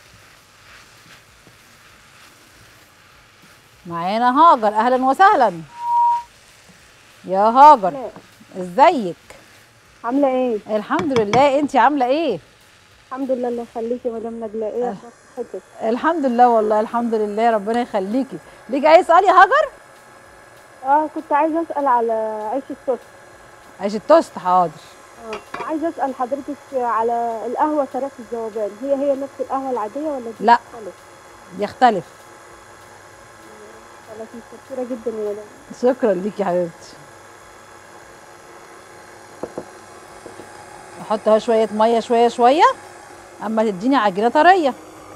معانا هاجر اهلا وسهلا يا هاجر ازيك عامله ايه الحمد لله انت عامله ايه الحمد لله الله يخليكي يا مدام نجلاء ايه اخبار صحتك الحمد لله والله الحمد لله ربنا يخليكي ليك اي سؤال يا هاجر اه كنت عايزه اسال على عيش التوست عيش التوست حاضر اه عايزه اسال حضرتك على القهوه ثلاث الذوبان هي هي نفس القهوه العاديه ولا دي لا. مختلف؟ يختلف خلاص متشكره جدا يا مدام شكرا ليكي يا حبيبتي احط اهو شويه ميه شويه شويه اما تديني عجينه طريه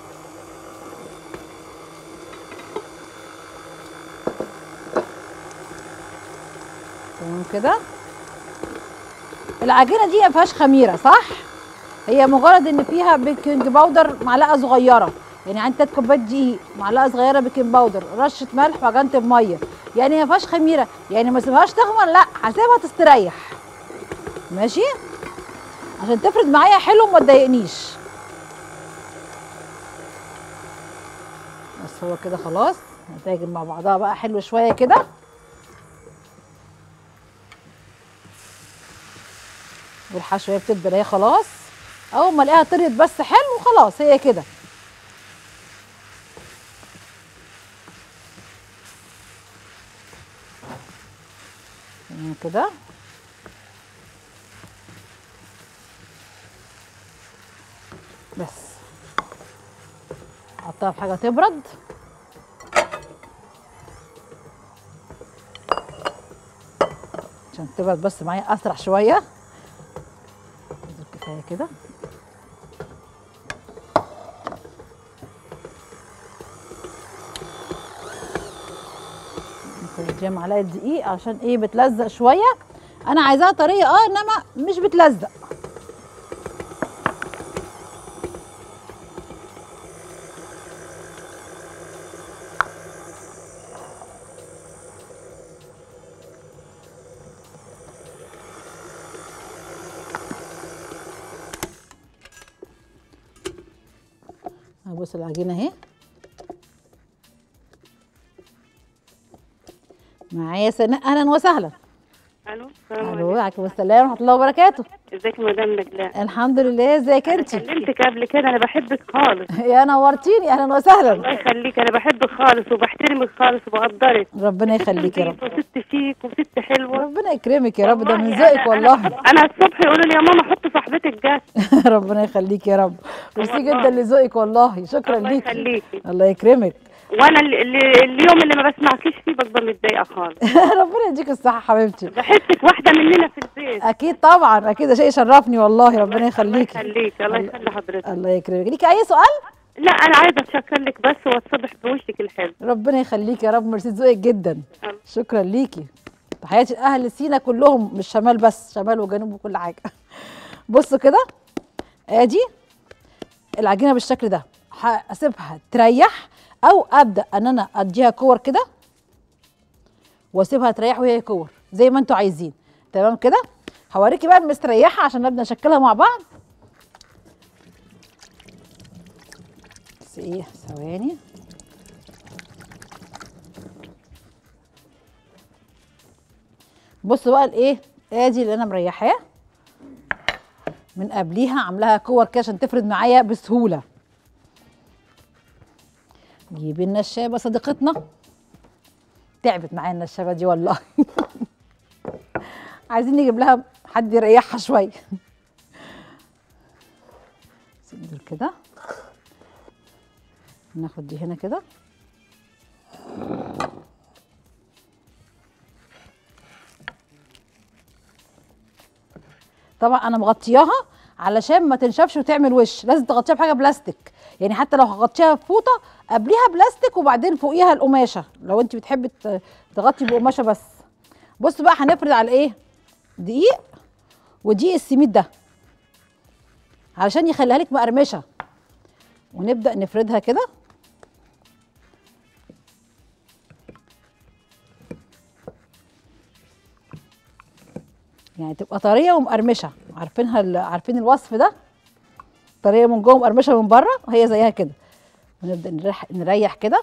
تمام كده العجينه دي ما فيهاش خميره صح هي مجرد ان فيها بيكنج باودر معلقه صغيره يعني عندي تلات كوبايات دقيق معلقه صغيره بيكنج باودر رشه ملح وعجينه بميه يعني ما فيهاش خميره يعني ما اسيبهاش تخمر لا هسيبها تستريح ماشي عشان تفرد معايا حلو وما تضايقنيش بس هو كده خلاص هتاجم مع بعضها بقى حلو شويه كده والحشوه بتدبل اهي خلاص اول ما الاقيها طريت بس حلو خلاص هي كده تمام كده بس احطها في حاجه تبرد عشان تبرد بس معايا اسرع شويه كفايه كده نديها معلقه دقيق عشان ايه بتلزق شويه انا عايزاها طريه اه انما مش بتلزق بص العجينه اهي معايا سناء اهلا وسهلا الو السلام الو عليكم عليكم السلام ورحمه الله وبركاته ازيك يا مدام نجلاء الحمد لله ازيك انا انت كلمتك قبل كده انا بحبك خالص يا نورتيني اهلا الله وسهلا يخليك انا بحبك خالص وبحترمك خالص وبقدرك ربنا يخليك يا رب وست فيك وست حلوه ربنا يكرمك يا رب ده من والله ذوقك أنا- والله أنا- انا الصبح يقولوا لي يا ماما حط صاحبتك جات ربنا يخليك يا رب ميرسي والله. جدا لذوقك والله شكرا الله ليكي يخليكي الله يكرمك وانا اللي اللي اليوم اللي ما بسمعكيش فيه ببقى متضايقه خالص ربنا يديك الصحه حبيبتي بحسك واحده مننا في البيت اكيد طبعا اكيد ده شيء يشرفني والله ربنا الله يخليكي يخليك الله يخلي حضرتك الله يكرمك ليكي اي سؤال لا انا عايزه اتشكر لك بس واتصبح بوشك الحلو ربنا يخليك يا رب ميرسي ذوقك جدا شكرا ليكي تحياتي لاهل سينا كلهم مش شمال بس شمال وجنوب وكل حاجه بصوا كده ادي العجينه بالشكل ده هسيبها تريح او ابدا ان انا اديها كور كده واسيبها تريح وهي كور زي ما انتوا عايزين تمام كده هوريكي بقى المستريحه عشان نبدا نشكلها مع بعض بس ايه ثواني بصوا بقى الايه ادي اللي انا مريحاه من قبليها عاملاها كور كده عشان تفرد معايا بسهوله جيبي النشابه صديقتنا تعبت معايا النشابه دي والله عايزين نجيب لها حد يريحها شويه سيب دول كده ناخد دي هنا كده طبعا انا مغطياها علشان ما تنشفش وتعمل وش لازم تغطيها بحاجه بلاستيك يعني حتى لو هغطيها بفوطه قبليها بلاستيك وبعدين فوقيها القماشه لو انت بتحبي ت- تغطي بقماشه بس بص بقى هنفرد على ايه دقيق ودقيق السميد ده علشان يخليها لك مقرمشه ونبدا نفردها كده يعني تبقى طريه ومقرمشه عارفينها ال- عارفين الوصف ده طريه من جوه مقرمشه من بره هي زيها كده ونبدا نريح نريح كده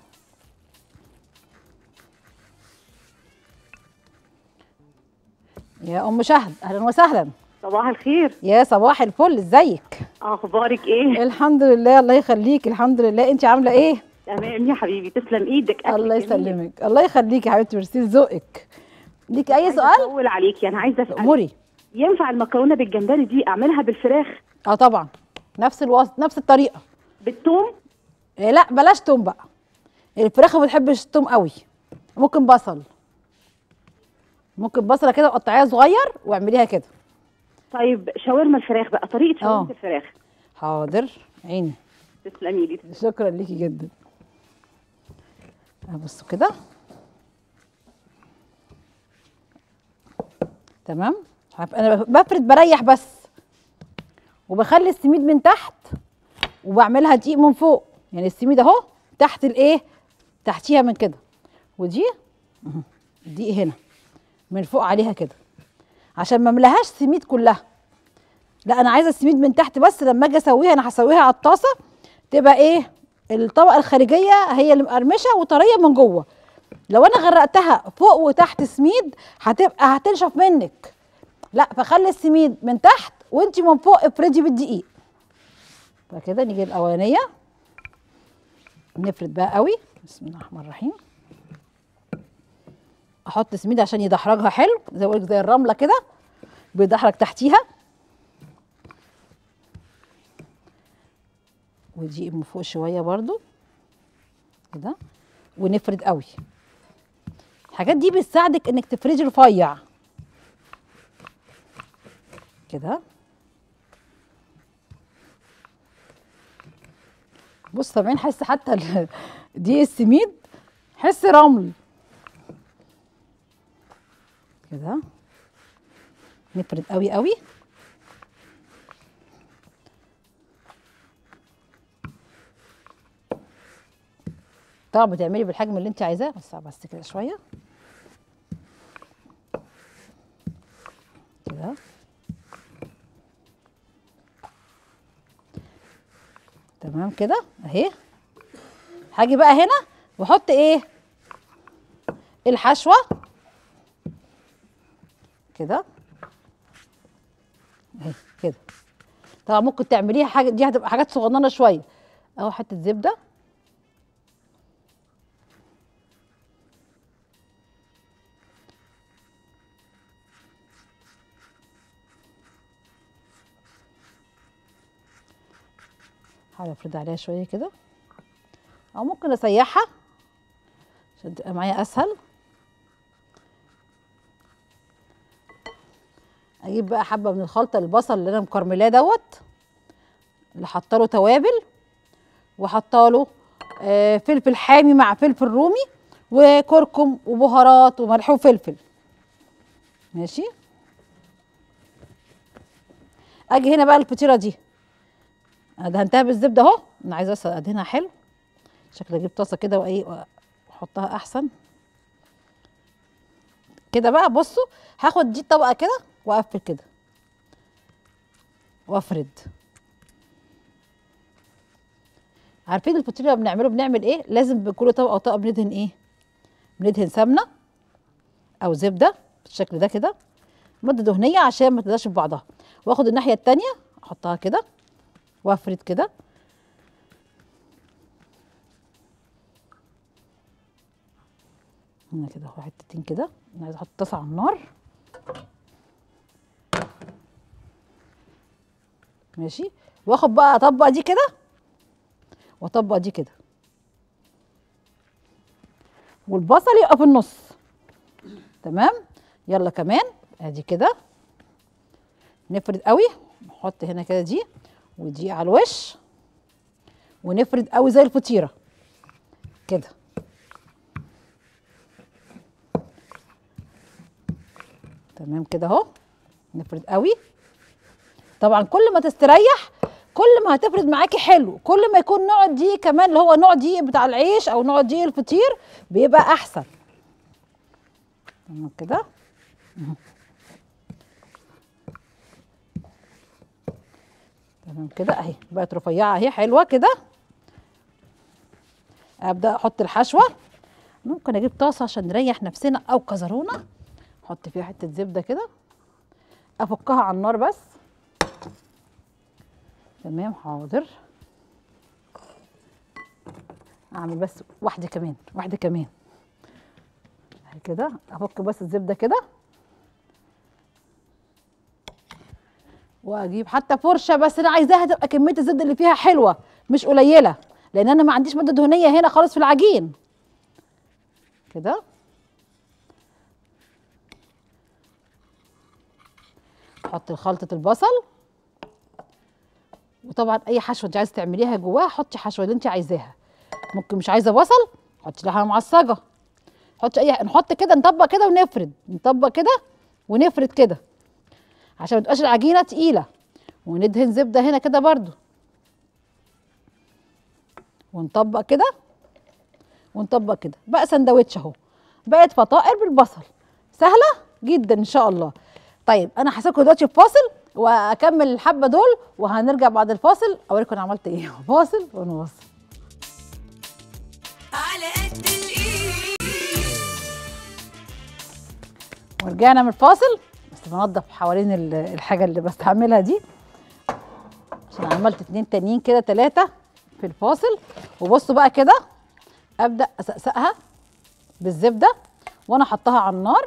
يا ام شهد اهلا وسهلا صباح الخير يا صباح الفل ازيك اخبارك ايه الحمد لله الله يخليك الحمد لله انت عامله ايه تمام يا حبيبي تسلم ايدك أكلك الله جميل. يسلمك الله يخليك يا حبيبتي ميرسي ذوقك ليكي اي عايزة سؤال اطول عليكي انا عايزه اسال اموري ينفع المكرونه بالجمبري دي اعملها بالفراخ اه طبعا نفس الوصف نفس الطريقه بالثوم إيه لا بلاش توم بقى الفراخ ما بتحبش التوم قوي ممكن بصل ممكن بصله كده وقطعيها صغير واعمليها كده طيب شاورما الفراخ بقى طريقه آه. شاورما الفراخ حاضر عيني تسلمي لي شكرا ليكي جدا آه، بصوا كده تمام عارف انا بفرد بريح بس وبخلي السميد من تحت وبعملها دقيق من فوق يعني السميد اهو تحت الايه تحتيها من كده ودي مهم. دقيق هنا من فوق عليها كده عشان ما املاهاش سميد كلها لا انا عايزه السميد من تحت بس لما اجي اسويها انا هسويها على الطاسه تبقى ايه الطبقه الخارجيه هي اللي مقرمشه وطريه من جوه لو انا غرقتها فوق وتحت سميد هتبقى هتنشف منك لا فخلي السميد من تحت وانت من فوق افردي بالدقيق فكده نيجي الاولانيه نفرد بقى قوي بسم الله الرحمن الرحيم احط سميد عشان يدحرجها حلو زي ما بقولك زي الرمله كده بيدحرج تحتيها ودي من فوق شويه برضو كده ونفرد قوي الحاجات دي بتساعدك انك تفردي رفيع كده بص طبعا حس حتى ال- دي السميد حس رمل كده نفرد قوي قوي طبعا بتعملي بالحجم اللي انت عايزاه بس بس كده شويه كده تمام كده اهي هاجي بقى هنا واحط ايه الحشوه كده اهي كده طبعا ممكن تعمليها حاجه دي هتبقى حاجات صغننه شويه اهو حته زبده هحاول افرد عليها شويه كده او ممكن اسيحها عشان تبقى معايا اسهل اجيب بقى حبه من الخلطه البصل اللي انا مكرملاه دوت اللي حاطه له توابل وحاطه له آه، فلفل حامي مع فلفل رومي وكركم وبهارات وملح وفلفل ماشي اجي هنا بقى الفطيره دي انا دهنتها بالزبده اهو انا عايزه بس ادهنها حلو شكلي اجيب طاسه كده وايه واحطها احسن كده بقى بصوا هاخد دي الطبقه كده واقفل كده وافرد عارفين الفطير لما بنعمله بنعمل ايه لازم بكل طبقه وطبقه بندهن ايه بندهن سمنه او زبده بالشكل ده كده ماده دهنيه عشان ما تداش في بعضها واخد الناحيه التانية احطها كده وافرد كده هنا كده اهو حتتين كده انا عايزه احط طاسه على النار ماشي واخد بقى اطبق دي كده واطبق دي كده والبصل يبقى في النص تمام يلا كمان ادي كده نفرد قوي نحط هنا كده دي ودي على الوش ونفرد قوي زي الفطيره كده تمام كده اهو نفرد قوي طبعا كل ما تستريح كل ما هتفرد معاكي حلو كل ما يكون نوع دي كمان اللي هو نوع دي بتاع العيش او نوع دي الفطير بيبقى احسن تمام كده مهم. تمام كده اهي بقت رفيعه اهي حلوه كده ابدا احط الحشوه ممكن اجيب طاسه عشان نريح نفسنا او كزرونه احط فيها حته زبده كده افكها على النار بس تمام حاضر اعمل بس واحده كمان واحده كمان أهي كده افك بس الزبده كده واجيب حتى فرشه بس انا عايزاها تبقى كميه الزبده اللي فيها حلوه مش قليله لان انا ما عنديش ماده دهنيه هنا خالص في العجين كده حط خلطه البصل وطبعا اي حشوه انت عايزه تعمليها جواها حطي حشوه اللي انت عايزاها ممكن مش عايزه بصل حطي لحمه معصجه حطي اي نحط كده نطبق كده ونفرد نطبق كده ونفرد كده عشان ما تبقاش العجينه تقيله وندهن زبده هنا كده برضو ونطبق كده ونطبق كده بقى سندوتش اهو بقت فطائر بالبصل سهله جدا ان شاء الله طيب انا هسيبكم دلوقتي في فاصل واكمل الحبه دول وهنرجع بعد الفاصل اوريكم انا عملت ايه فاصل ونواصل على قد الايد ورجعنا من الفاصل بس بنضف حوالين ال- الحاجه اللي بستعملها دي عشان عملت اتنين تانيين كده تلاته في الفاصل وبصوا بقى كده ابدا اسقسقها بالزبده وانا حطها على النار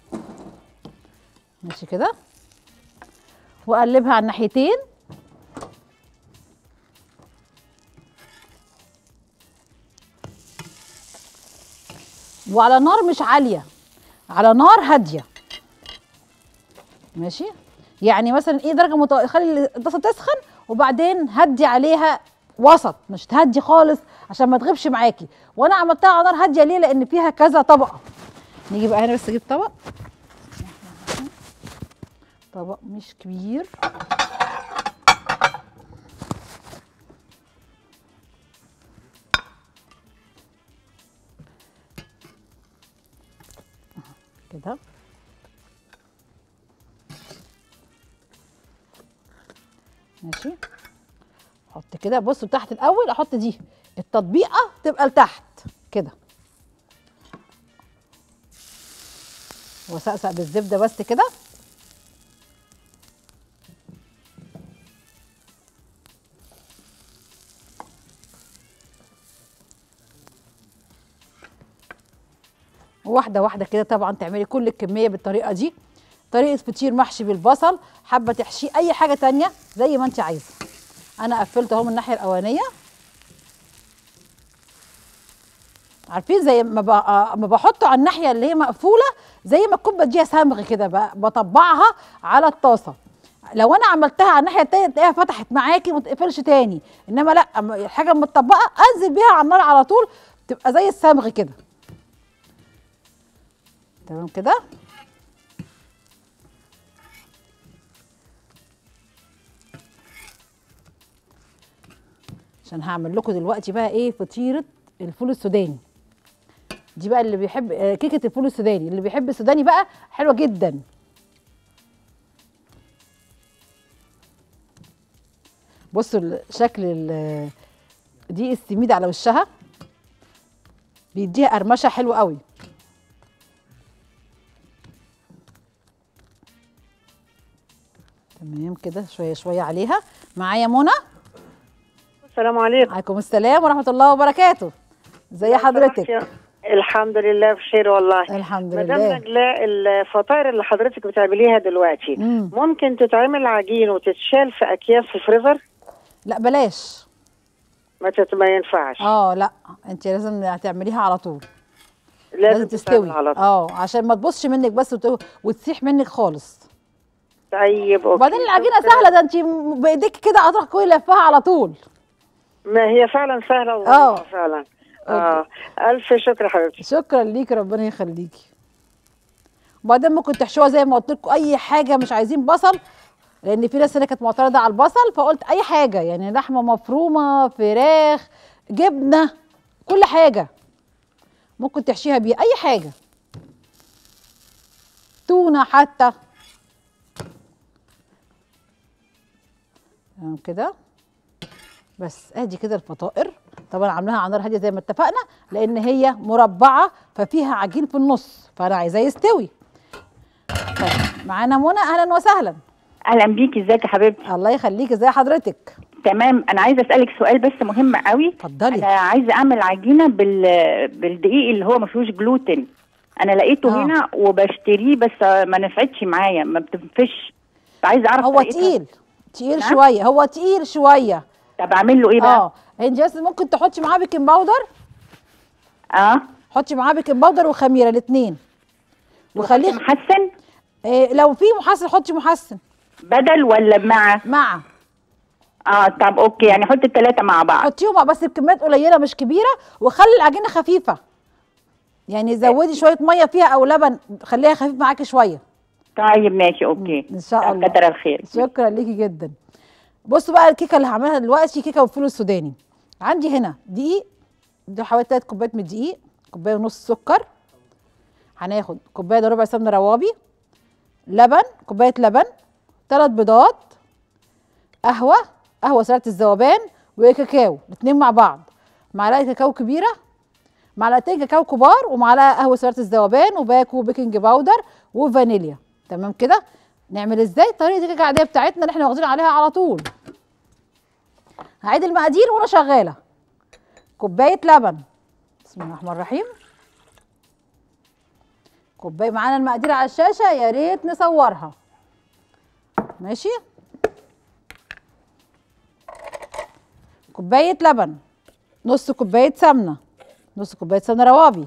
ماشي كده واقلبها على الناحيتين وعلى نار مش عاليه على نار هاديه ماشي يعني مثلا ايه درجه مت... خلي الطاسه تسخن وبعدين هدي عليها وسط مش تهدي خالص عشان ما تغيبش معاكي وانا عملتها على نار هاديه ليه لان فيها كذا طبقه نيجي بقى هنا بس اجيب طبق طبق مش كبير كده ماشي احط كده بصوا تحت الاول احط دي التطبيقه تبقى لتحت كده واسقسق بالزبده بس كده واحده واحده كده طبعا تعملي كل الكميه بالطريقه دي طريقه فطير محشي بالبصل حابه تحشيه اي حاجه تانية زي ما انت عايزه انا قفلت اهو من الناحيه الاولانيه عارفين زي ما ب- ما بحطه على الناحيه اللي هي مقفوله زي ما تكون بديها صمغ كده ب- بطبعها على الطاسه لو انا عملتها على الناحيه التانيه تلاقيها فتحت معاكي وما تقفلش تاني انما لا أما الحاجه متطبقه انزل بيها على النار على طول تبقى زي الصمغ كده تمام كده عشان هعمل لكم دلوقتي بقى ايه فطيره الفول السوداني دي بقى اللي بيحب آه، كيكه الفول السوداني اللي بيحب السوداني بقى حلوه جدا بصوا ال- شكل ال- دي السميد على وشها بيديها قرمشه حلوه قوي تمام كده شويه شويه عليها معايا منى السلام عليكم عليكم السلام ورحمه الله وبركاته ازي حضرتك الحمد لله بخير والله الحمد مدام لله نجلاء الفطاير اللي حضرتك بتعمليها دلوقتي مم. ممكن تتعمل عجين وتتشال في اكياس في الفريزر لا بلاش ما تت... ما ينفعش اه لا انت لازم هتعمليها على طول لازم, لازم تستوي تستوي على طول اه عشان ما تبصش منك بس وت... وتسيح منك خالص طيب اوكي وبعدين العجينه شكراً. سهله ده انت بايديك كده هتروح كوي لفها على طول ما هي فعلا سهله آه. وظريفة فعلا اه الف شكر حبيبتي شكرا ليكي ربنا يخليكي وبعدين ممكن تحشوها زي ما قلت لكم اي حاجه مش عايزين بصل لان في ناس هنا كانت معترضه على البصل فقلت اي حاجه يعني لحمه مفرومه فراخ جبنه كل حاجه ممكن تحشيها بيه اي حاجه تونه حتى تمام كده بس ادي كده الفطائر طبعا عاملاها على نار هاديه زي ما اتفقنا لان هي مربعه ففيها عجين في النص فانا عايزاه يستوي طيب معانا منى اهلا وسهلا اهلا بيكي ازيك يا حبيبتي الله يخليك ازي حضرتك تمام انا عايزه اسالك سؤال بس مهم قوي اتفضلي انا عايزه اعمل عجينه بال بالدقيق اللي هو ما فيهوش جلوتين انا لقيته آه. هنا وبشتريه بس ما نفعتش معايا ما بتنفش عايزه اعرف هو طريقتها. تقيل تقيل نعم؟ شويه هو تقيل شويه طب اعمل له ايه بقى اه انت بس ممكن تحطي معاه بيكنج باودر اه حطي معاه بيكنج باودر وخميره الاثنين وخليه محسن إيه لو في محسن حطي محسن بدل ولا مع مع اه طب اوكي يعني حط الثلاثه مع بعض حطيهم مع- بس بكميات قليله مش كبيره وخلي العجينه خفيفه يعني زودي شويه ميه فيها او لبن خليها خفيف معاكي شويه طيب ماشي اوكي ان شاء الله كتر الخير شكرا ليكي جدا بصوا بقى الكيكه اللي هعملها دلوقتي كيكه بالفول السوداني عندي هنا دقيق دي حوالي 3 كوبايات من الدقيق كوبايه ونص سكر هناخد كوبايه الا ربع سمنه روابي لبن كوبايه لبن ثلاث بيضات قهوه قهوه سريعه الذوبان وكاكاو الاثنين مع بعض معلقه كاكاو كبيره معلقتين كاكاو كبار ومعلقه قهوه سريعه الذوبان وباكو بيكنج باودر وفانيليا تمام كده نعمل ازاي طريقه الكيكه العاديه بتاعتنا اللي احنا واخدين عليها على طول هعيد المقادير وانا شغاله كوبايه لبن بسم الله الرحمن الرحيم كوبايه معانا المقادير على الشاشه يا ريت نصورها ماشي كوبايه لبن نص كوبايه سمنه نص كوبايه سمنه روابي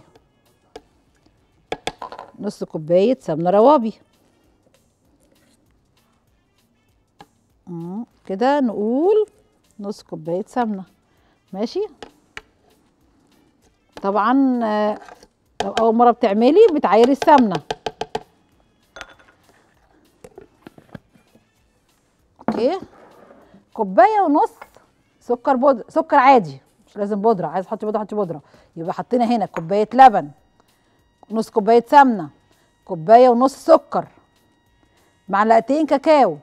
نص كوبايه سمنه روابي مم، كده نقول نص كوبايه سمنه ماشي طبعا آه، لو اول مره بتعملي بتعايري السمنه اوكي كوبايه ونص سكر بودره سكر عادي مش لازم بودره عايز تحطي بودره حطي بودره يبقى حطينا هنا كوبايه لبن نص كوبايه سمنه كوبايه ونص سكر معلقتين كاكاو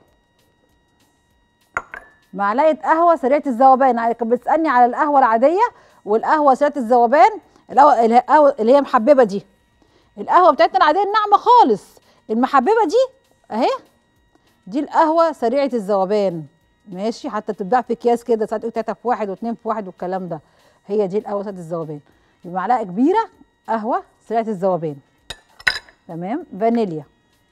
معلقه قهوه سريعه الذوبان يعني كانت بتسالني على القهوه العاديه والقهوه سريعه الذوبان القهوه القهوة اللي هي محببه دي القهوه بتاعتنا العاديه الناعمه خالص المحببه دي اهي دي القهوه سريعه الذوبان ماشي حتى بتتباع في اكياس كده ساعات يقول تلاته في واحد واثنين في واحد والكلام ده هي دي القهوه سريعه الذوبان بمعلقه كبيره قهوه سريعه الذوبان تمام فانيليا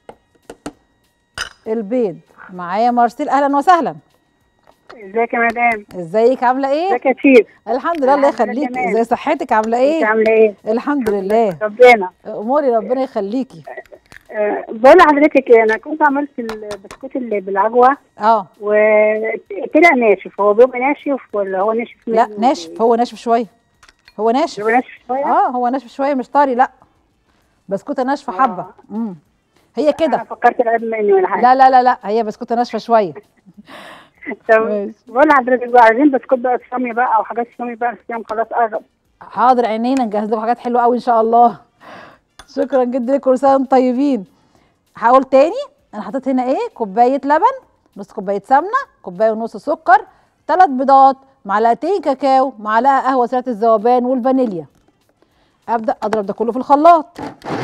البيض معايا مارسيل اهلا وسهلا ازيك يا مدام ازيك عامله ايه ازيك يا شيف الحمد لله الله الحمد لله يخليكي تمام. ازي صحتك عامله ايه انت عامله ايه الحمد لله ربنا اموري ربنا يخليكي أه بقول لحضرتك انا كنت عملت البسكوت اللي بالعجوه اه وطلع ناشف هو بيبقى ناشف ولا هو ناشف لا منه؟ ناشف هو ناشف شويه هو ناشف بيبقى ناشف شويه اه هو ناشف شويه مش طري لا بسكوته ناشفه حبه امم هي كده انا فكرت العيب مني ولا حاجه لا لا لا لا هي بسكوته ناشفه شويه طب بقول لحضرتك بقى عايزين بسكوت بقى الصامي بقى او حاجات صامي بقى الصيام خلاص قرب حاضر عينينا نجهز لكم حاجات حلوه قوي ان شاء الله شكرا جدا لكم كل سنه وانتم طيبين هقول تاني انا حطيت هنا ايه كوبايه لبن نص كوبايه سمنه كوبايه ونص سكر ثلاث بيضات معلقتين كاكاو معلقه قهوه سريعه الذوبان والفانيليا ابدا اضرب ده كله في الخلاط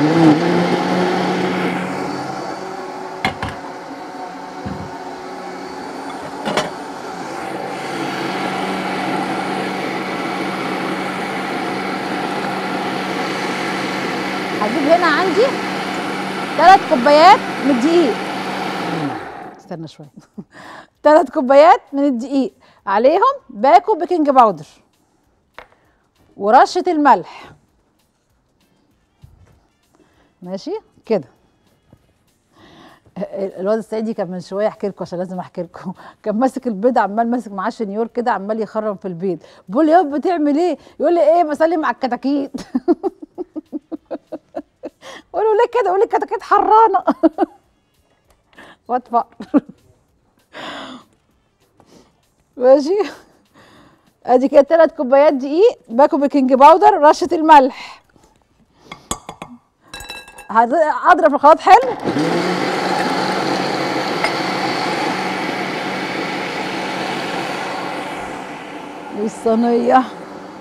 هجيب هنا عندي ثلاث كوبايات من الدقيق استنى شويه ثلاث كوبايات من الدقيق عليهم باكو بيكنج باودر ورشه الملح ماشي كده الواد السعيدي كان من شويه احكي لكم عشان لازم احكي لكم كان ماسك البيض عمال ماسك معاه شنيور كده عمال يخرم في البيض بقول لي يابا بتعمل ايه يقول لي ايه بسلم على الكتاكيت اقول له ليه كده يقول لي الكتاكيت حرانه واد فقر ماشي ادي كده ثلاث كوبايات دقيق باكو بيكنج باودر رشه الملح هض- اضرب الخلاط حلو والصينيه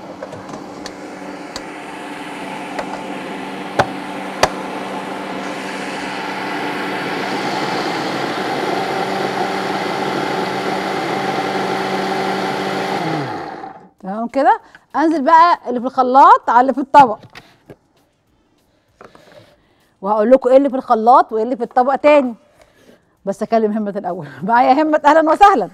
تمام كده انزل بقى اللي في الخلاط على اللي في الطبق وهقول لكم ايه اللي في الخلاط وايه اللي في الطبق تاني بس اكلم همة الاول معايا همة اهلا وسهلا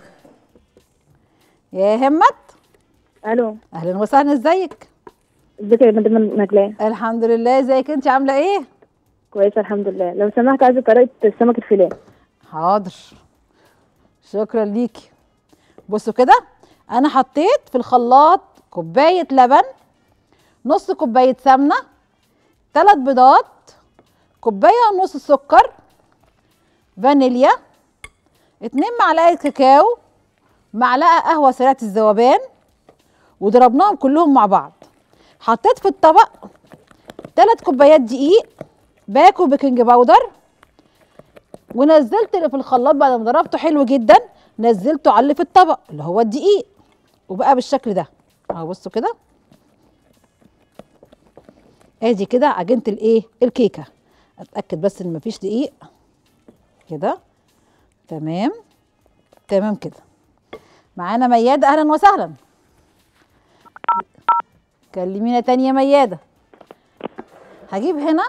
يا همة الو اهلا وسهلا ازيك ازيك يا مدام نجلاء الحمد لله ازيك انت عامله ايه كويسه الحمد لله لو سمحت عايزه طريقه سمك الفيليه حاضر شكرا ليكي بصوا كده انا حطيت في الخلاط كوبايه لبن نص كوبايه سمنه ثلاث بيضات كوبايه ونص سكر فانيليا اتنين معلقه كاكاو معلقه قهوه سريعه الذوبان وضربناهم كلهم مع بعض حطيت في الطبق ثلاث كوبايات دقيق باكو بيكنج باودر ونزلت اللي في الخلاط بعد ما ضربته حلو جدا نزلته على اللي في الطبق اللي هو الدقيق وبقى بالشكل ده اهو بصوا كده ادي كده عجينه الايه الكيكه اتاكد بس ان مفيش دقيق كده تمام تمام كده معانا مياده اهلا وسهلا كلمينا تاني يا مياده هجيب هنا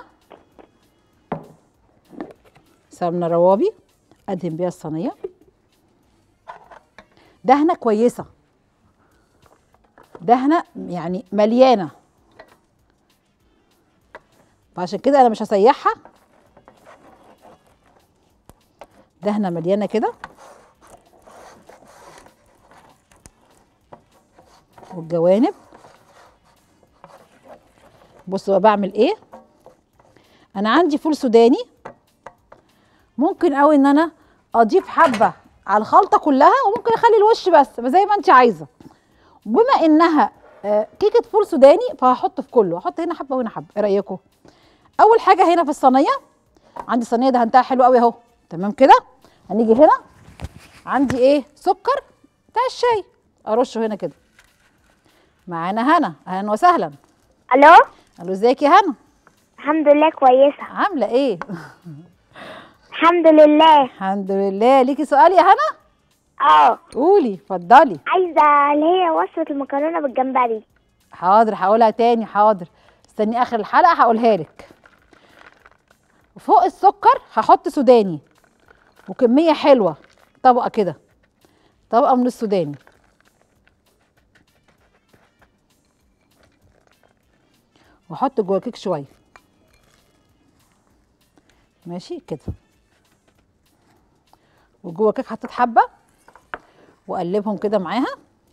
سمنه روابي ادهن بيها الصينيه دهنه كويسه دهنه يعني مليانه فعشان كده انا مش هسيحها دهنه مليانه كده والجوانب بصوا بقى بعمل ايه انا عندي فول سوداني ممكن قوي ان انا اضيف حبه على الخلطه كلها وممكن اخلي الوش بس زي ما انت عايزه بما انها آه، كيكه فول سوداني فهحط في كله هحط هنا حبه وهنا حبه ايه رايكم اول حاجه هنا في الصينيه عندي صينيه دهنتها حلو قوي اهو تمام كده هنيجي هنا عندي ايه سكر بتاع الشاي ارشه هنا كده معانا هنا اهلا وسهلا الو الو ازيك يا هنا الحمد لله كويسه عامله ايه الحمد لله الحمد لله ليكي سؤال يا هنا اه قولي اتفضلي عايزه اللي هي وصفه المكرونه بالجمبري حاضر هقولها تاني حاضر استني اخر الحلقه هقولها لك فوق السكر هحط سوداني وكميه حلوه طبقه كده طبقه من السوداني واحط جوه الكيك شويه ماشي كده وجوه الكيك حطيت حبه واقلبهم كده معاها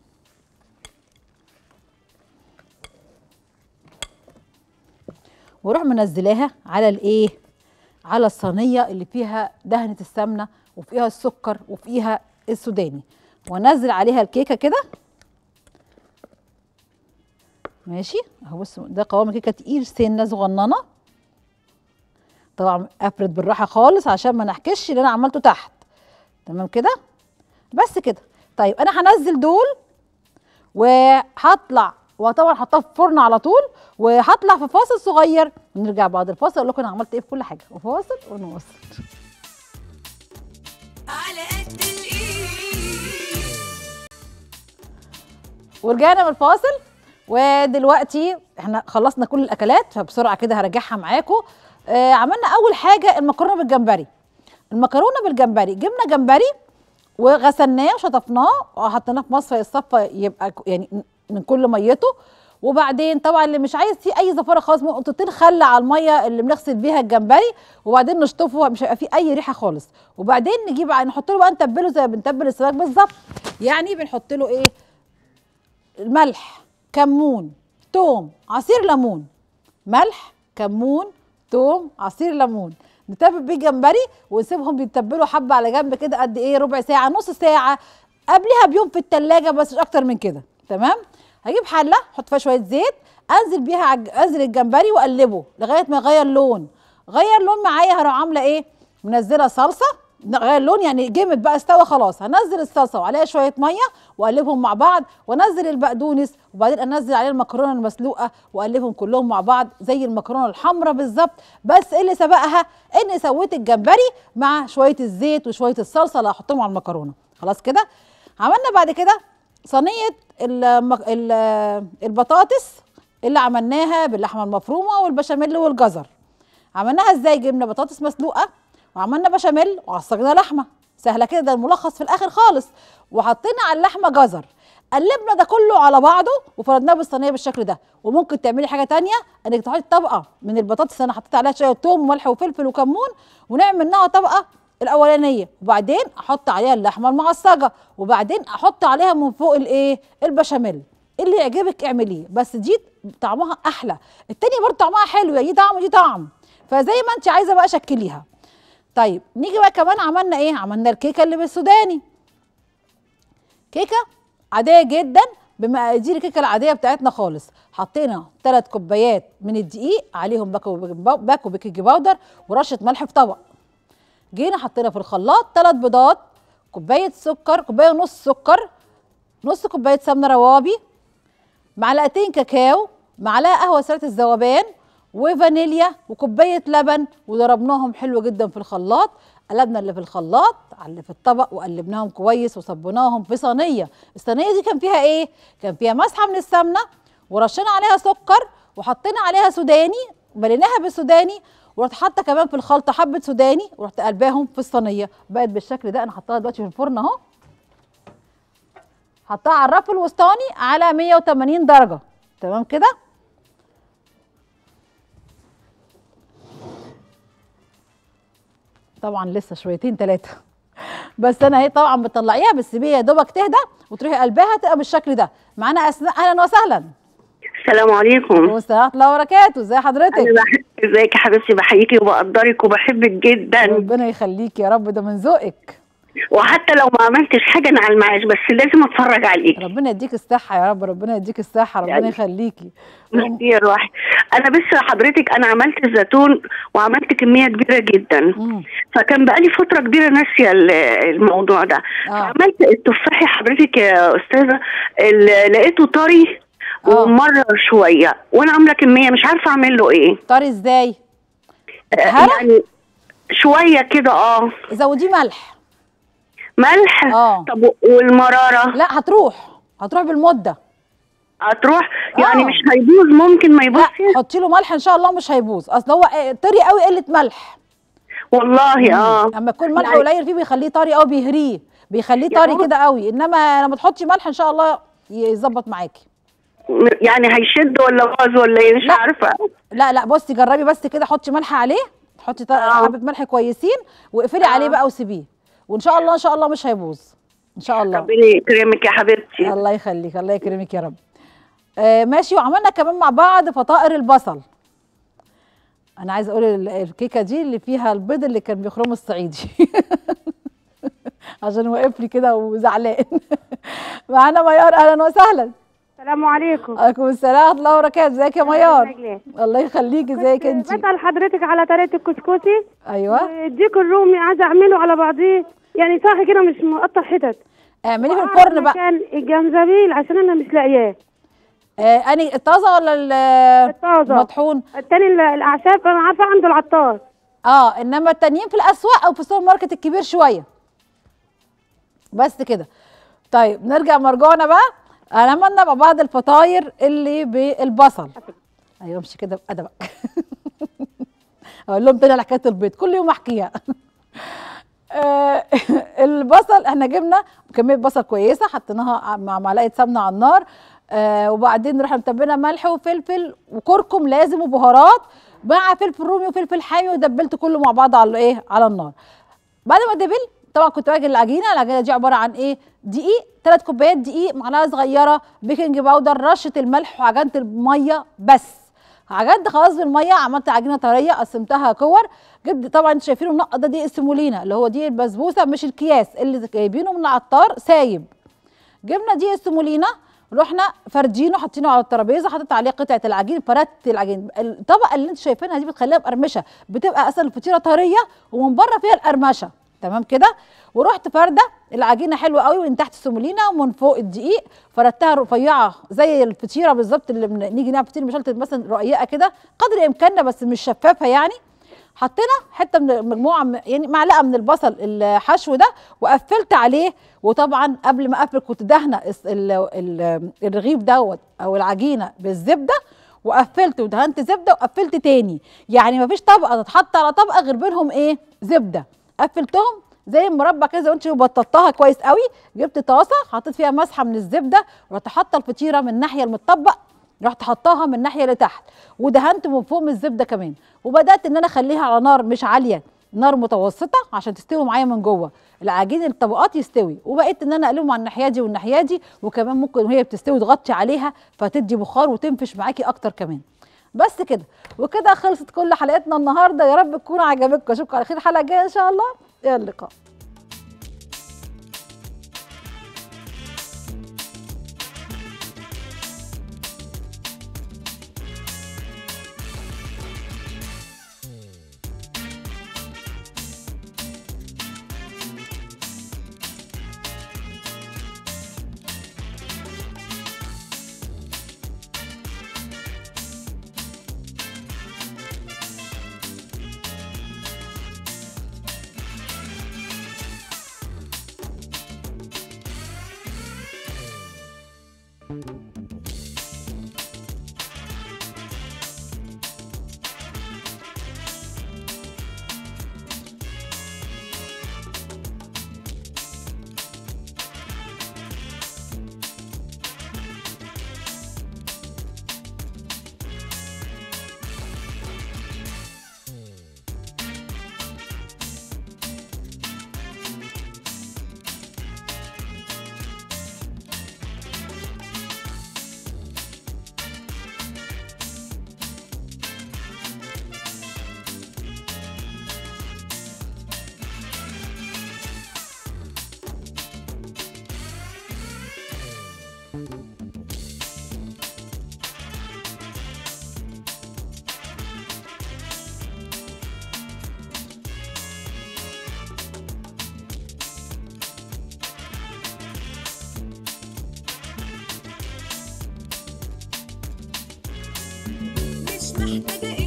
واروح منزلاها على الايه على الصينيه اللي فيها دهنه السمنه وفيها السكر وفيها السوداني وانزل عليها الكيكه كده ماشي اهو بصوا ده قوام الكيكه تقيل سنه صغننه طبعا افرد بالراحه خالص عشان ما نحكش اللي انا عملته تحت تمام كده بس كده طيب انا هنزل دول وهطلع وطبعا هحطها في الفرن على طول وهطلع في فاصل صغير ونرجع بعد الفاصل اقول لكم انا عملت ايه في كل حاجه وفاصل ونواصل على قد الايد ورجعنا من الفاصل ودلوقتي احنا خلصنا كل الاكلات فبسرعه كده هرجعها معاكم آه عملنا اول حاجه المكرونه بالجمبري المكرونه بالجمبري جبنا جمبري وغسلناه وشطفناه وحطيناه في مصفى يتصفى يبقى ك- يعني من كل ميته وبعدين طبعا اللي مش عايز فيه اي زفاره خالص ممكن نقطتين خل على الميه اللي بنغسل بيها الجمبري وبعدين نشطفه مش هيبقى فيه اي ريحه خالص وبعدين نجيب ع- نحط له بقى نتبله زي ما بنتبل السمك بالظبط يعني بنحط له ايه الملح كمون توم عصير ليمون ملح كمون توم عصير ليمون نتبل بيه الجمبري ونسيبهم يتبلوا حبه على جنب كده قد ايه ربع ساعه نص ساعه قبلها بيوم في التلاجة بس مش اكتر من كده تمام هجيب حله احط فيها شويه زيت انزل بيها عج... انزل الجمبري واقلبه لغايه ما يغير لون غير لون معايا هروح عامله ايه منزله صلصه غير لون يعني جمد بقى استوى خلاص هنزل الصلصه وعليها شويه ميه واقلبهم مع بعض وانزل البقدونس وبعدين انزل عليه المكرونه المسلوقه واقلبهم كلهم مع بعض زي المكرونه الحمراء بالظبط بس اللي سبقها اني سويت الجمبري مع شويه الزيت وشويه الصلصه اللي هحطهم على المكرونه خلاص كده عملنا بعد كده صينيه المك... ال- البطاطس اللي عملناها باللحمه المفرومه والبشاميل والجزر عملناها ازاي جبنا بطاطس مسلوقه وعملنا بشاميل وعصجنا لحمه سهله كده ده الملخص في الاخر خالص وحطينا على اللحمه جزر قلبنا ده كله على بعضه وفردناه بالصينيه بالشكل ده وممكن تعملي حاجه تانية انك تحطي طبقه من البطاطس انا حطيت عليها شويه توم وملح وفلفل وكمون ونعمل منها طبقه الاولانيه وبعدين احط عليها اللحمه المعصجه وبعدين احط عليها من فوق الايه البشاميل اللي يعجبك اعمليه بس دي طعمها احلى التانية برضه طعمها حلو دي طعم ودي طعم فزي ما انت عايزه بقى شكليها طيب نيجي بقى كمان عملنا ايه عملنا الكيكه اللي بالسوداني كيكه عاديه جدا بمقادير الكيكه العاديه بتاعتنا خالص حطينا ثلاث كوبايات من الدقيق عليهم باكو باكو بيكنج باودر ورشه ملح في طبق جينا حطينا في الخلاط ثلاث بيضات كوبايه سكر كوبايه ونص سكر نص كوبايه سمنه روابي معلقتين كاكاو معلقه قهوه سريعه الذوبان وفانيليا وكوبايه لبن وضربناهم حلو جدا في الخلاط قلبنا اللي في الخلاط على اللي في الطبق وقلبناهم كويس وصبناهم في صينيه الصينيه دي كان فيها ايه كان فيها مسحه من السمنه ورشينا عليها سكر وحطينا عليها سوداني مليناها بالسوداني ورحت حاطه كمان في الخلطه حبه سوداني ورحت قلباهم في الصينيه بقت بالشكل ده انا حطاها دلوقتي في الفرن اهو حطها على الرف الوسطاني على 180 درجه تمام كده طبعا لسه شويتين ثلاثه بس انا اهي طبعا بتطلعيها بس بيه يا دوبك تهدى وتروحي قلبها تبقى بالشكل ده معانا اسماء اهلا وسهلا السلام عليكم ورحمه الله وبركاته ازي حضرتك أنا بح- ازيك يا حبيبتي بحييكي وبقدرك وبحبك جدا ربنا يخليكي يا رب ده من ذوقك وحتى لو ما عملتش حاجه انا على المعاش بس لازم اتفرج عليك ربنا يديك الصحه يا رب ربنا يديك الصحه ربنا يعني- يخليكي ميرسي يا روحي انا بس حضرتك انا عملت الزيتون وعملت كميه كبيره جدا فكان بقالي فتره كبيره ناسيه ال- الموضوع ده آه. عملت التفاحي حضرتك يا استاذه ال- لقيته طري ومره شويه وانا عامله كميه مش عارفه اعمل له ايه طري ازاي يعني شويه كده اه زوديه ملح ملح اه طب والمراره لا هتروح هتروح بالمده هتروح يعني آه. مش هيبوظ ممكن ما يبوظ لا حطي له ملح ان شاء الله مش هيبوظ اصل هو إيه، طري قوي قله ملح والله اه اما يكون ملح يعني- قليل فيه بيخليه طري قوي بيهريه بيخليه يعني طري هو- كده قوي انما لما تحطي ملح ان شاء الله يظبط معاكي يعني هيشد ولا باظ ولا ايه مش لا. عارفه لا لا بصي جربي بس كده حطي ملح عليه حطي ط- حبه ملح كويسين واقفلي عليه بقى وسيبيه وان شاء الله ان شاء الله مش هيبوظ ان شاء الله ربنا يكرمك يا حبيبتي الله يخليك الله يكرمك يا رب آه ماشي وعملنا كمان مع بعض فطائر البصل انا عايزه اقول ال- الكيكه دي اللي فيها البيض اللي كان بيخرمه الصعيدي عشان واقف لي كده وزعلان معانا ميار اهلا وسهلا السلام عليكم عليكم السلام ورحمه الله وبركاته ازيك يا ميار الله يخليك ازيك انت بسأل حضرتك على طريقة الكسكسي ايوه الديك الرومي عايزة أعمله على بعضيه يعني صح كده مش مقطع حتت اعمليه في الفرن بقى كان الجنزبيل عشان أنا مش لاقياه آه اني الطازه ولا ال- الطازة المطحون التاني ال- الأعشاب أنا عارفة عنده العطار اه انما التانيين في الاسواق او في السوبر ماركت الكبير شويه بس كده طيب نرجع مرجوعنا بقى عملنا مع بعض الفطاير اللي بالبصل ايوه امشي كده بادبك اقول لهم تاني على حكايه البيض كل يوم احكيها آه، البصل احنا جبنا كميه بصل كويسه حطيناها مع معلقه سمنه على النار آه وبعدين رحنا متبلنا ملح وفلفل وكركم لازم وبهارات مع فلفل رومي وفلفل حامي ودبلت كله مع بعض على ايه على النار بعد ما دبل طبعا كنت باجي العجينه العجينه دي عباره عن ايه دقيق ثلاث كوبايات دقيق معلقه صغيره بيكنج باودر رشه الملح وعجنت الميه بس عجنت خلاص بالميه عملت عجينه طريه قسمتها كور جبت طبعا انتوا شايفينه منقط ده دي السمولينا اللي هو دي البسبوسه مش الكياس اللي جايبينه من العطار سايب جبنا دي السمولينا رحنا فردينه حاطينه على الترابيزه حطيت عليه قطعه العجين فردت العجين الطبقه اللي انتوا شايفينها دي بتخليها مقرمشه بتبقى اصلا الفطيره طريه ومن بره فيها القرمشه تمام كده ورحت فرده العجينه حلوه قوي من تحت السمولينا ومن فوق الدقيق فردتها رفيعه زي الفطيره بالظبط اللي من نيجي نعمل فطيره مشلتت مثلا رقيقه كده قدر امكاننا بس مش شفافه يعني حطينا حته من مجموعه من- يعني معلقه من البصل الحشو ده وقفلت عليه وطبعا قبل ما اقفل كنت دهنه الس- ال- ال- الرغيف دوت او العجينه بالزبده وقفلت ودهنت زبده وقفلت تاني يعني مفيش طبقه تتحط على طبقه غير بينهم ايه زبده قفلتهم زي المربى كده زي ما انت بططتها كويس قوي جبت طاسه حطيت فيها مسحه من الزبده ورحت حاطه الفطيره من الناحيه المتطبق رحت حطاها من الناحيه اللي تحت ودهنت من فوق من الزبده كمان وبدات ان انا اخليها على نار مش عاليه نار متوسطه عشان تستوي معايا من جوه العجين الطبقات يستوي وبقيت ان انا اقلبهم على الناحيه دي والناحيه دي وكمان ممكن وهي بتستوي تغطي عليها فتدي بخار وتنفش معاكي اكتر كمان بس كده وكده خلصت كل حلقتنا النهارده يا رب تكون عجبتكم اشوفكم على خير الحلقه الجايه ان شاء الله الى اللقاء مش محتاجة